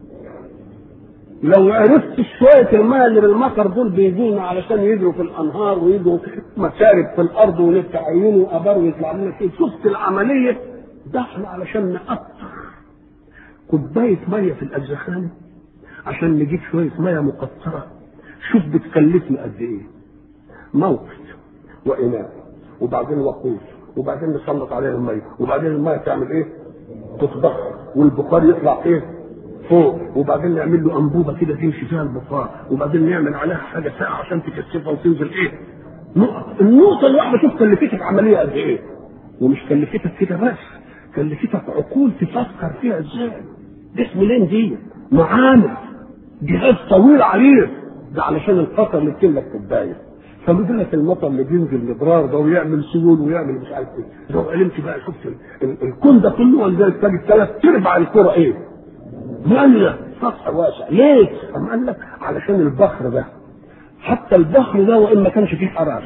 لو عرفت شوية الماء اللي بالمطر دول بيجونا علشان يجروا في الأنهار ويجروا مسارب في الأرض ونفتح عيونه وآبار ويطلع لنا كده شفت العملية ده احنا علشان نقطر كوباية مية في الأجزخان عشان نجيب شوية مية مقطرة شوف بتكلفنا قد إيه موقف وإناء وبعدين وقود وبعدين نسلط عليها المية وبعدين المية تعمل إيه؟ تتبخر والبخار يطلع إيه؟ فوق وبعدين نعمل له انبوبه كده تمشي فيها البخار وبعدين نعمل عليها حاجه ساقعه عشان تكثفها وتنزل ايه؟ نقط النقطه الواحده شوف كلفتك عمليه قد ايه؟ ومش كلفتك كده بس كلفتك عقول تفكر فيها ازاي؟ ده اسمه لين دي؟ معامل جهاز طويل عريض ده علشان القطر اللي بتملك كوبايه فمثل لك المطر اللي بينزل مضرار ده ويعمل سيول ويعمل مش عارف ايه لو علمت بقى شفت الكون ده كله ولذلك تجد ثلاث ارباع الكره ايه؟ مالية سطح واسع ليه؟ أم قال لك علشان البحر ده حتى البحر ده وإن ما كانش فيه حرارة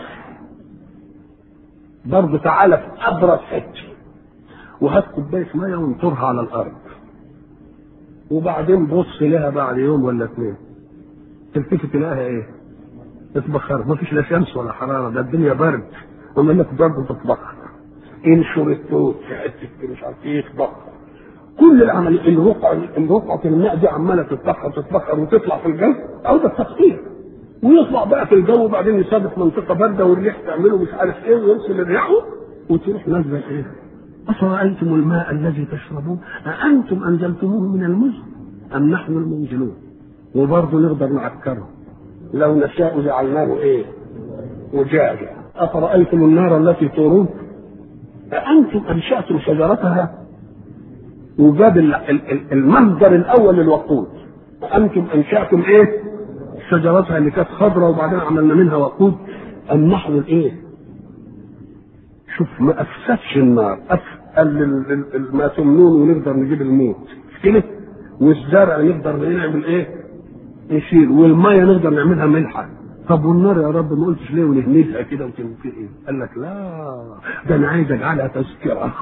برضه تعالى في أبرد حتة وهات كوباية مية وانطرها على الأرض وبعدين بص لها بعد يوم ولا اثنين تلتفت تلاقيها ايه؟ تتبخر ما فيش لا شمس ولا حرارة ده الدنيا برد وما انك برضه تتبخر انشر التوت في حتة مش عارف ايه يتبخر كل العمل الرقع الرقعة الماء دي عمالة تتبخر تتبخر وتطلع في الجو أو ده التقطير ويطلع بقى في الجو وبعدين يصادف منطقة باردة والريح تعمله مش عارف إيه ويرسل رياحه وتروح نازلة إيه؟ أفرأيتم الماء الذي تشربون أأنتم أنزلتموه من المزن أم نحن المنزلون وبرضه نقدر نعكره لو نشاء جعلناه إيه وجاجا أفرأيتم النار التي تورون أأنتم أنشأتم شجرتها وجاب المصدر الأول للوقود أأنتم أنشأتم إيه شجرتها اللي كانت خضراء وبعدين عملنا منها وقود أم نحن الإيه شوف ما افسدش النار قال ما تمنون ونقدر نجيب الموت كده والزرع نقدر نعمل ايه نشيل والميه نقدر نعملها ملحه طب والنار يا رب ما قلتش ليه ونهمسها كده وتنفي ايه قال لك لا ده انا عايز اجعلها تذكره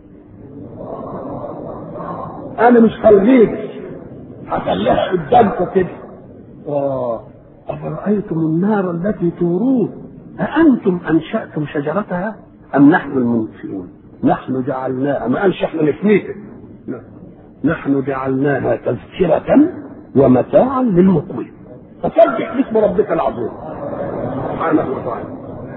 انا مش خليك هخليها قدامكم كده اه افرايتم النار التي تورون أأنتم أنشأتم شجرتها أم نحن المنشئون نحن جعلناها ما قالش احنا نفنيها نحن جعلناها تذكرة ومتاعا للمقوين فسبح باسم ربك العظيم سبحانه وتعالى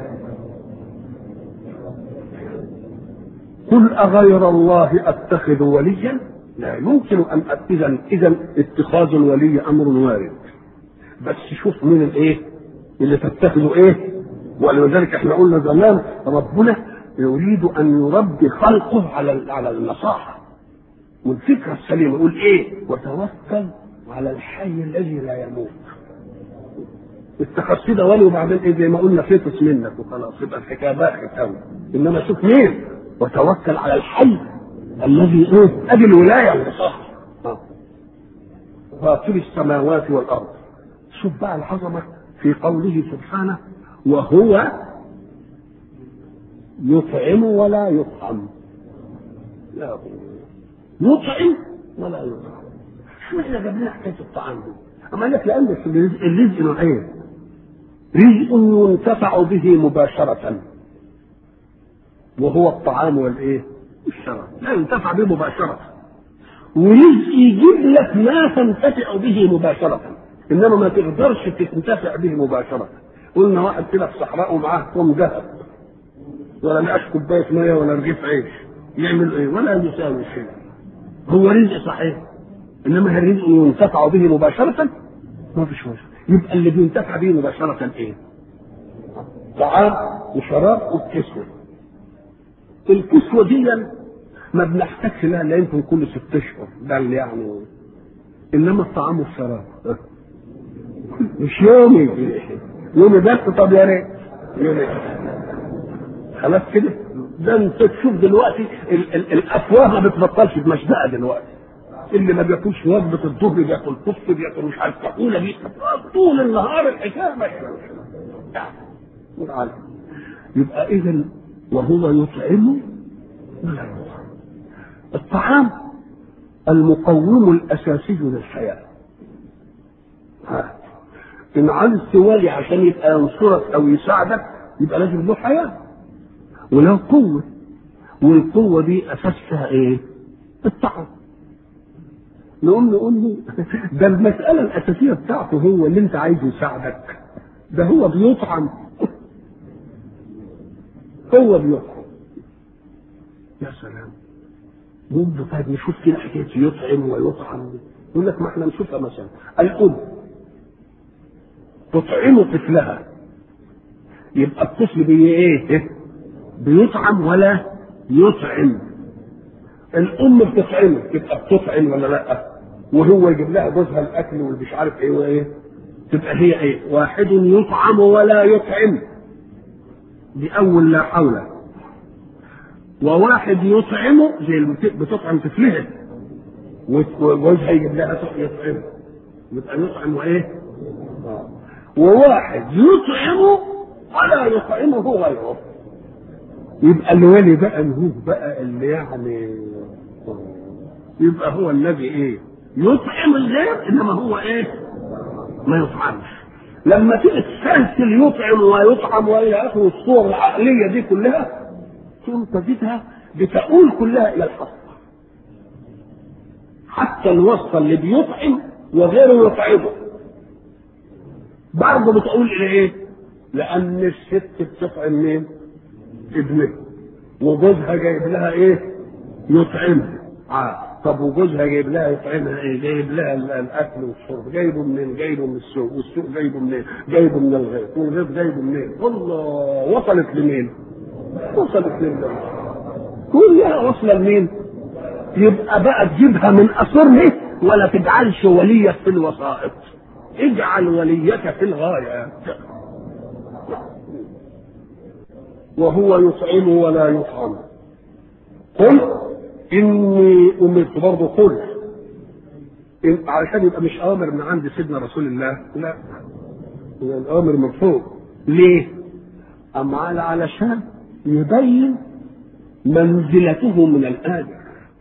قل أغير الله أتخذ وليا لا يمكن أن إذا إذا اتخاذ الولي أمر وارد بس شوف مين الإيه اللي تتخذه إيه ولذلك احنا قلنا زمان ربنا يريد ان يربي خلقه على على النصاحه والفكره السليمه يقول ايه وتوكل على الحي الذي لا يموت التخصي ده ولي وبعدين ايه زي ما قلنا فطس منك وخلاص يبقى الحكايه باخت قوي انما شوف مين وتوكل على الحي الذي ايه ادي الولايه والنصاحه فاطر السماوات والارض شوف بقى العظمه في قوله سبحانه وهو يطعم ولا يطعم لا يطعم ولا يطعم شو احنا جبنا حكايه الطعام دي؟ اما لك لان الرزق الرزق نوعين رزق ينتفع به مباشرة وهو الطعام والايه؟ الشراب لا ينتفع به مباشرة ورزق يجيب لك ما تنتفع به مباشرة انما ما تقدرش تنتفع به مباشرة قلنا واحد كده في صحراء ومعاه كوم ذهب ولا معاش كوبايه ميه ولا رغيف عيش يعمل ايه ولا يساوي شيء هو رزق صحيح انما الرزق ينتفع به مباشره ما فيش وجه يبقى اللي بينتفع به مباشره ايه طعام وشراب والكسوه الكسوه دي ما بنحتاجش لها الا يمكن كل ست اشهر ده اللي يعني انما الطعام والشراب مش يومي يومي بس طب يا ريت يومي خلاص كده ده انت تشوف دلوقتي ال- ال- الافواه ما بتبطلش بمشبقه دلوقتي اللي ما بياكلش وجبه الظهر بياكل كف بياكل مش عارف طحينه بياكل طول النهار الحكايه ماشيه تعالى. يبقى اذا وهو يطعم ولا يطعم الطعام المقوم الاساسي للحياه ها. ان عايز ولي عشان يبقى ينصرك او يساعدك يبقى لازم له حياه وله قوه والقوه دي اساسها ايه؟ الطعام نقوم نقول له ده المساله الاساسيه بتاعته هو اللي انت عايزه يساعدك ده هو بيطعم هو بيطعم يا سلام ممكن طيب نشوف كده حكايه يطعم ويطعم يقول لك ما احنا نشوفها مثلا الام تطعم طفلها يبقى الطفل بي ايه؟ بيطعم ولا يطعم الام بتطعمه تبقى بتطعم ولا لا؟ وهو يجيب لها جوزها الاكل والمش عارف ايه وايه تبقى هي ايه؟ واحد يطعم ولا يطعم دي اول لا حول وواحد يطعمه زي اللي بتطعم طفلها وجوزها يجيب لها يطعمه يبقى يطعم وايه؟ آه. وواحد يطعمه ولا يطعمه غيره يبقى الولي بقى هو بقى اللي يعني يبقى هو الذي ايه؟ يطعم الغير انما هو ايه؟ ما يطعمش لما تيجي تسلسل يطعم ويطعم والى اخره الصور العقليه دي كلها تقوم تجدها بتؤول كلها الى الحصر حتى الوصفه اللي بيطعم وغيره يطعمه برضه بتقول الى ايه؟ لان الست بتطعم مين؟ ابنها وجوزها جايب لها ايه؟ يطعمها آه. طب وجوزها جايب لها يطعمها ايه؟ جايب لها ال- الاكل والشرب، جايبه منين؟ جايبه من السوق، والسوق جايبه منين؟ جايبه من الغيط، والغيط جايبه منين؟ الله وصلت لمين؟ وصلت لله. كلها واصله لمين؟ يبقى بقى تجيبها من اصرها ولا تجعلش وليك في الوسائط. اجعل وليك في الغايات. وهو يطعم ولا يطعم. قل اني امرت برضه قل إن علشان يبقى مش امر من عند سيدنا رسول الله لا هو الامر من فوق ليه؟ اما على علشان يبين منزلته من الامر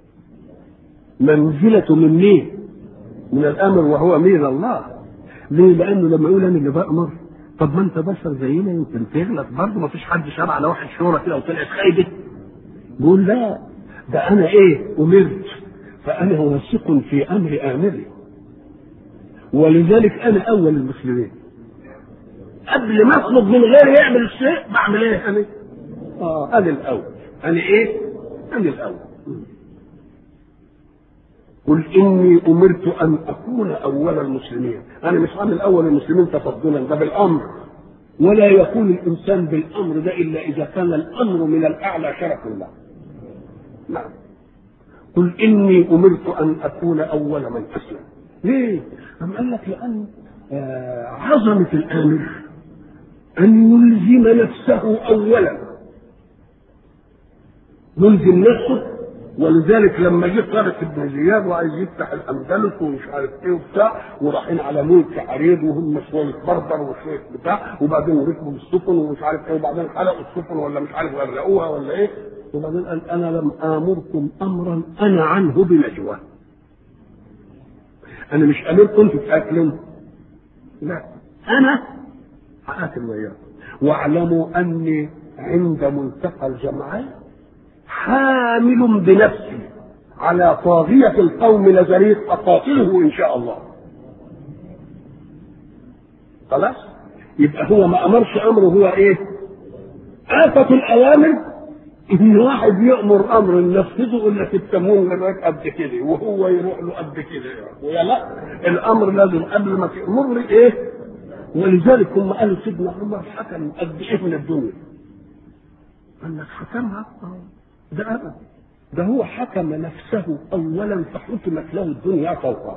منزلته من مين؟ من الامر وهو من الله ليه؟ لانه لما يقول انا اللي بامر طب ما انت بشر زينا يمكن تغلط برضه ما فيش حد شرع على واحد شورى كده وطلعت خايبه بيقول لا ده انا ايه امرت فانا واثق في امر امري ولذلك انا اول المسلمين قبل ما اطلب من غيري يعمل الشيء بعمل ايه انا اه انا الاول انا ايه انا الاول قل اني امرت ان اكون اول المسلمين انا مش عامل اول المسلمين تفضلا ده بالامر ولا يكون الانسان بالامر ده الا اذا كان الامر من الاعلى شرفا له نعم قل اني امرت ان اكون اول من اسلم ليه؟ أم قال لك لان آه عظمه الامر ان يلزم نفسه اولا يلزم نفسه ولذلك لما جه طارق بن زياد وعايز يفتح الاندلس ومش عارف ايه وبتاع ورايحين على ملك عريض وهم شويه بربر وشويه بتاع وبعدين ركبوا السفن ومش عارف ايه وبعدين حلقوا السفن ولا مش عارف غرقوها ولا ايه وبعدين قال انا لم امركم امرا انا عنه بنجوى انا مش امركم تتاكلوا لا انا هاكل وياكم واعلموا اني عند ملتقى الجمعين حامل بنفسي على طاغية القوم لزريق أقاتله إن شاء الله خلاص يبقى هو ما أمرش أمره هو إيه آفة الأوامر إن واحد يأمر أمر ينفذه يقول لك التمون لغاية قد كده وهو يروح له قد كده ويا لا الأمر لازم قبل ما تأمر لي إيه ولذلك هم قالوا سيدنا عمر حكم قد إيه من الدنيا قال لك حكمها ده أبدا ده هو حكم نفسه أولا فحكمت له الدنيا فوقه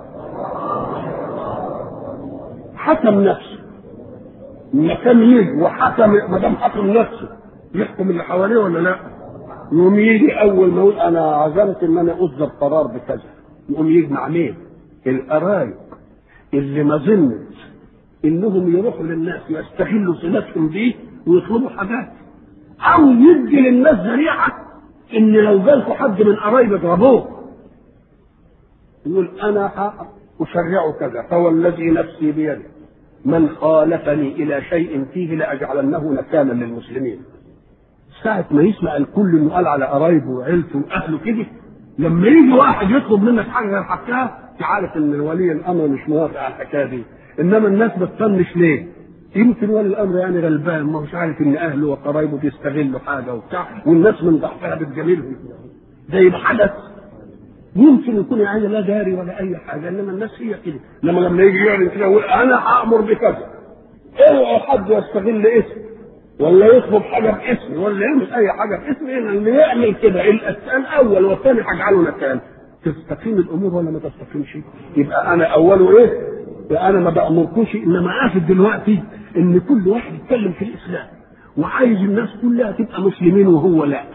حكم نفسه ما كان يجي وحكم ما دام حكم نفسه يحكم اللي حواليه ولا لا؟ يقوم يجي اول ما يقول انا عزمت ان انا اصدر قرار بكذا يقوم يجمع مين؟ القرايب اللي ما ظنت انهم يروحوا للناس يستغلوا صلتهم بيه ويطلبوا حاجات او يدي للناس ذريعه ان لو جالكوا حد من قرايب اضربوه يقول انا اشرع كذا فوالذي نفسي بيده من خالفني الى شيء فيه لاجعلنه نكالا للمسلمين ساعة ما يسمع الكل انه قال على قرايبه وعيلته واهله كده لما يجي واحد يطلب منك حاجه غير حقها تعرف ان ولي الامر مش موافق على الحكايه دي انما الناس بتطنش ليه؟ يمكن ولي الامر يعني غلبان ما هوش عارف ان اهله وقرايبه بيستغلوا حاجه وبتاع والناس من ضعفها بتجاملهم ده يبقى حدث يمكن يكون يعني لا داري ولا اي حاجه انما الناس هي كده لما لما يجي يعلن كده يقول انا هامر بكذا اوعى حد يستغل اسم ولا يطلب حاجه باسمي ولا يعمل اي حاجه باسمي اللي يعمل كده الاول والثاني هجعله مكان تستقيم الامور ولا ما تستقيمش يبقى انا اوله ايه يبقى انا ما بامركوش انما قاصد دلوقتي ان كل واحد يتكلم في الاسلام وعايز الناس كلها تبقى مسلمين وهو لا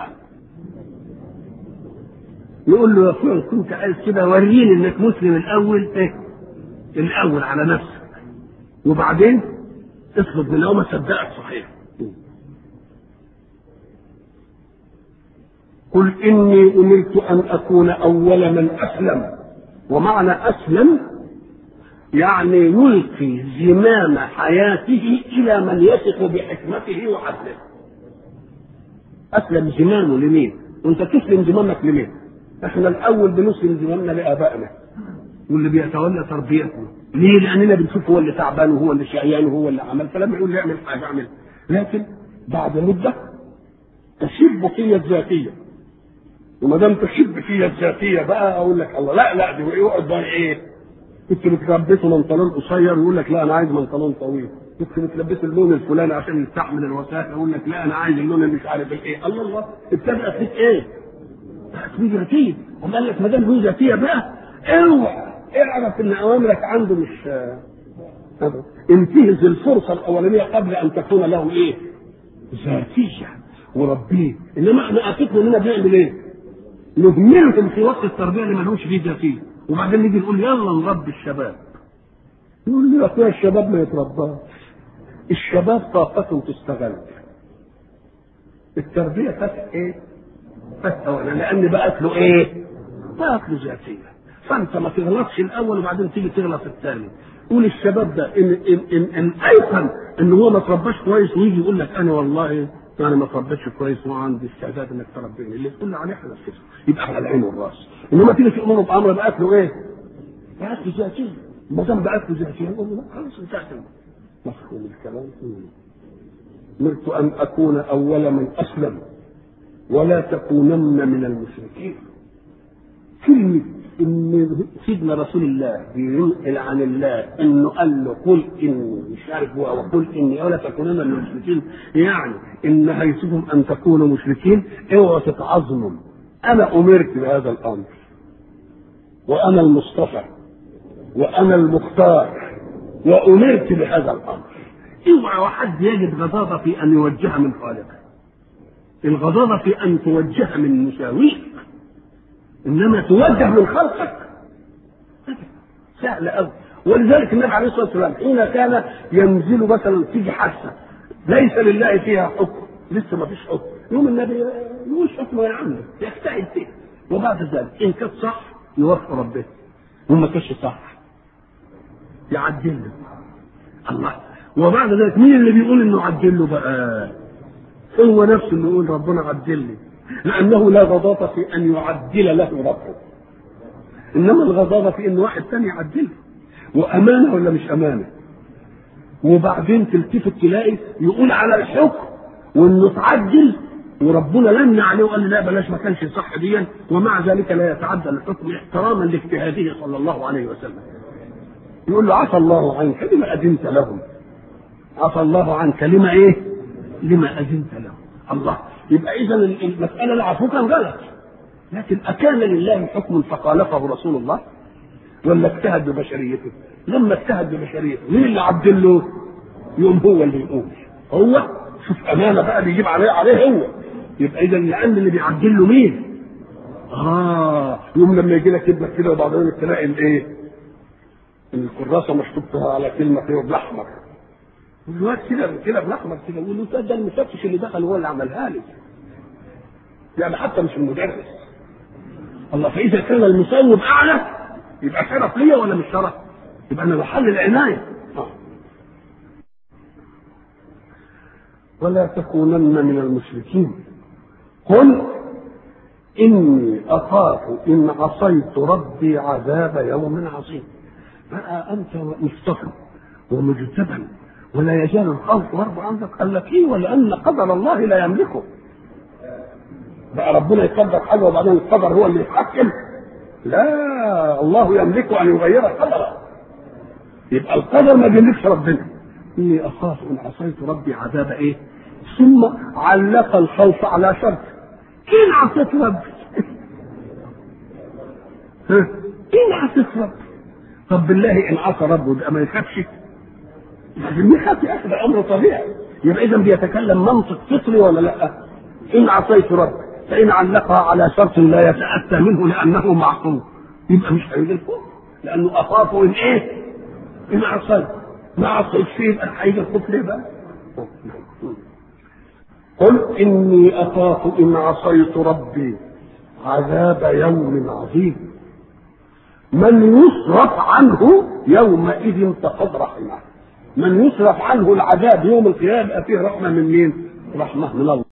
يقول له يا فلان كنت عايز كده وريني انك مسلم الاول ايه الاول على نفسك وبعدين اطلب من ما صدقك صحيح قل إني أمرت أن أكون أول من أسلم ومعنى أسلم يعني يلقي زمام حياته إلى من يثق بحكمته وعدله أسلم زمامه لمين؟ وأنت تسلم زمامك لمين؟ إحنا الأول بنسلم زمامنا لآبائنا واللي بيتولى تربيتنا ليه؟ لأننا بنشوف هو اللي تعبان وهو اللي شقيان وهو اللي عمل فلما يقول لي اعمل حاجة اعمل لكن بعد مدة تشيب بقية ذاتية وما دام تحب فيها الذاتيه بقى اقول لك الله لا لا دي يقعد بقى ايه كنت بتلبسه بنطلون قصير ويقول لك لا انا عايز بنطلون طويل كنت بتلبسه اللون الفلاني عشان يستحمل الوسائل يقول لك لا انا عايز اللون اللي مش عارف الايه الله الله ابتدأت فيك ايه؟ بقت في ذاتيه أما قال لك ما دام في ذاتيه بقى اوعى اعرف ان اوامرك عنده مش هذا. انتهز الفرصه الاولانيه قبل ان تكون له ايه؟ ذاتيه وربيه انما احنا اكدنا اننا بنعمل ايه؟ نهملهم في وقت التربيه اللي ملوش فيه ذاتيه وبعدين نيجي نقول يلا نربي الشباب يقول لي اخويا الشباب ما يترباش الشباب طاقة تستغل التربية فتح ايه؟ فتح ولا لأن بقت له ايه؟ بقت له ذاتية فأنت ما تغلطش الأول وبعدين تيجي تغلط الثاني قول الشباب ده إن إن إن, إن أيقن إن هو ما ترباش كويس ويجي يقول لك أنا والله انا ما تربيتش كويس وعندي استعداد انك تربيني اللي تقول عليه احنا كده يبقى على العين والراس انما تيجي تامره بامر بقت له ايه؟ بقت له ذاتيه ما دام بقت له ذاتيه نقول له خلاص انتهت مفهوم الكلام مرت ان اكون اول من اسلم ولا تكونن من المشركين كلمة إن سيدنا رسول الله بينقل عن الله إنه قال له قل إني مش عارف هو وقل إني ولا تكونن من المشركين يعني إن نهيتكم أن تكونوا مشركين اوعوا تتعظموا أنا أمرت بهذا الأمر وأنا المصطفى وأنا المختار وأمرت بهذا الأمر اوعى واحد يجد غضاضة في أن يوجه من خالقه الغضاضة في أن توجه من مساويك انما توجه من خلقك سهل قوي ولذلك النبي عليه الصلاه والسلام حين كان ينزل مثلا تيجي حادثه ليس لله فيها حكم لسه ما فيش حكم يوم النبي يقول حكم يا عم يجتهد فيه وبعد ذلك ان كانت صح يوفق ربه وما كانش صح يعدل له الله وبعد ذلك مين اللي بيقول انه عدل له بقى هو نفسه اللي يقول ربنا عدل لي لأنه لا غضاضة في أن يعدل له ربه إنما الغضاضة في أن واحد ثاني يعدله وأمانة ولا مش أمانة وبعدين تلتفت تلاقي يقول على الحكم وانه تعدل وربنا لمن عليه وقال لي لا بلاش ما كانش صح ديا ومع ذلك لا يتعدى الحكم احتراما لاجتهاده صلى الله عليه وسلم يقول له عفى الله عنك لما اذنت لهم عفى الله عنك لما ايه لما اذنت لهم الله يبقى اذا المساله العفو كان غلط لكن اكان لله حكم فخالفه رسول الله ولا اجتهد ببشريته لما اجتهد ببشريته مين اللي عدل له يقوم هو اللي يقول هو شوف امانه بقى بيجيب عليه عليه هو يبقى اذا لان اللي بيعدل له مين اه يوم لما يجي لك ابنك كده وبعدين تلاقي الايه الكراسه مكتوب فيها على كلمه كده بالاحمر الواد كده كده بالاحمر كده يقول له ده المفتش اللي دخل هو اللي عملها لي يعني حتى مش المدرس الله فاذا كان المصوب اعلى يبقى شرف ليا ولا مش شرف؟ يبقى انا بحل العنايه آه. ولا تكونن من المشركين قل اني اخاف ان عصيت ربي عذاب يوم عظيم بقى انت مصطفى ومجتبى ولا يزال الخوف برضه عندك قال لك ايه ولان قدر الله لا يملكه بقى ربنا يقدر حاجه وبعدين القدر هو اللي يتحكم لا الله يملك ان يغير قدره يبقى القدر ما بيملكش ربنا اني اخاف ان عصيت ربي عذاب ايه ثم علق الخوف على شرط ان عصيت ربي ها ان عصيت ربي طب بالله ان عصى ربه ده ما يخافش لازم يخاف يا اخي ده امر طبيعي يبقى اذا بيتكلم منطق فطري ولا لا ان عصيت ربي فإن علقها على شرط لا يتأتى منه لأنه معصوم يبقى مش هيجي الكفر لأنه أخاف إن إيه؟ إن عصيت ما عصيت فيه يبقى هيجي الكفر ليه بقى؟ قل إني أخاف إن عصيت ربي عذاب يوم عظيم من يصرف عنه يومئذ فقد رحمه من يصرف عنه العذاب يوم القيامة فيه رحمة من مين؟ رحمة من الله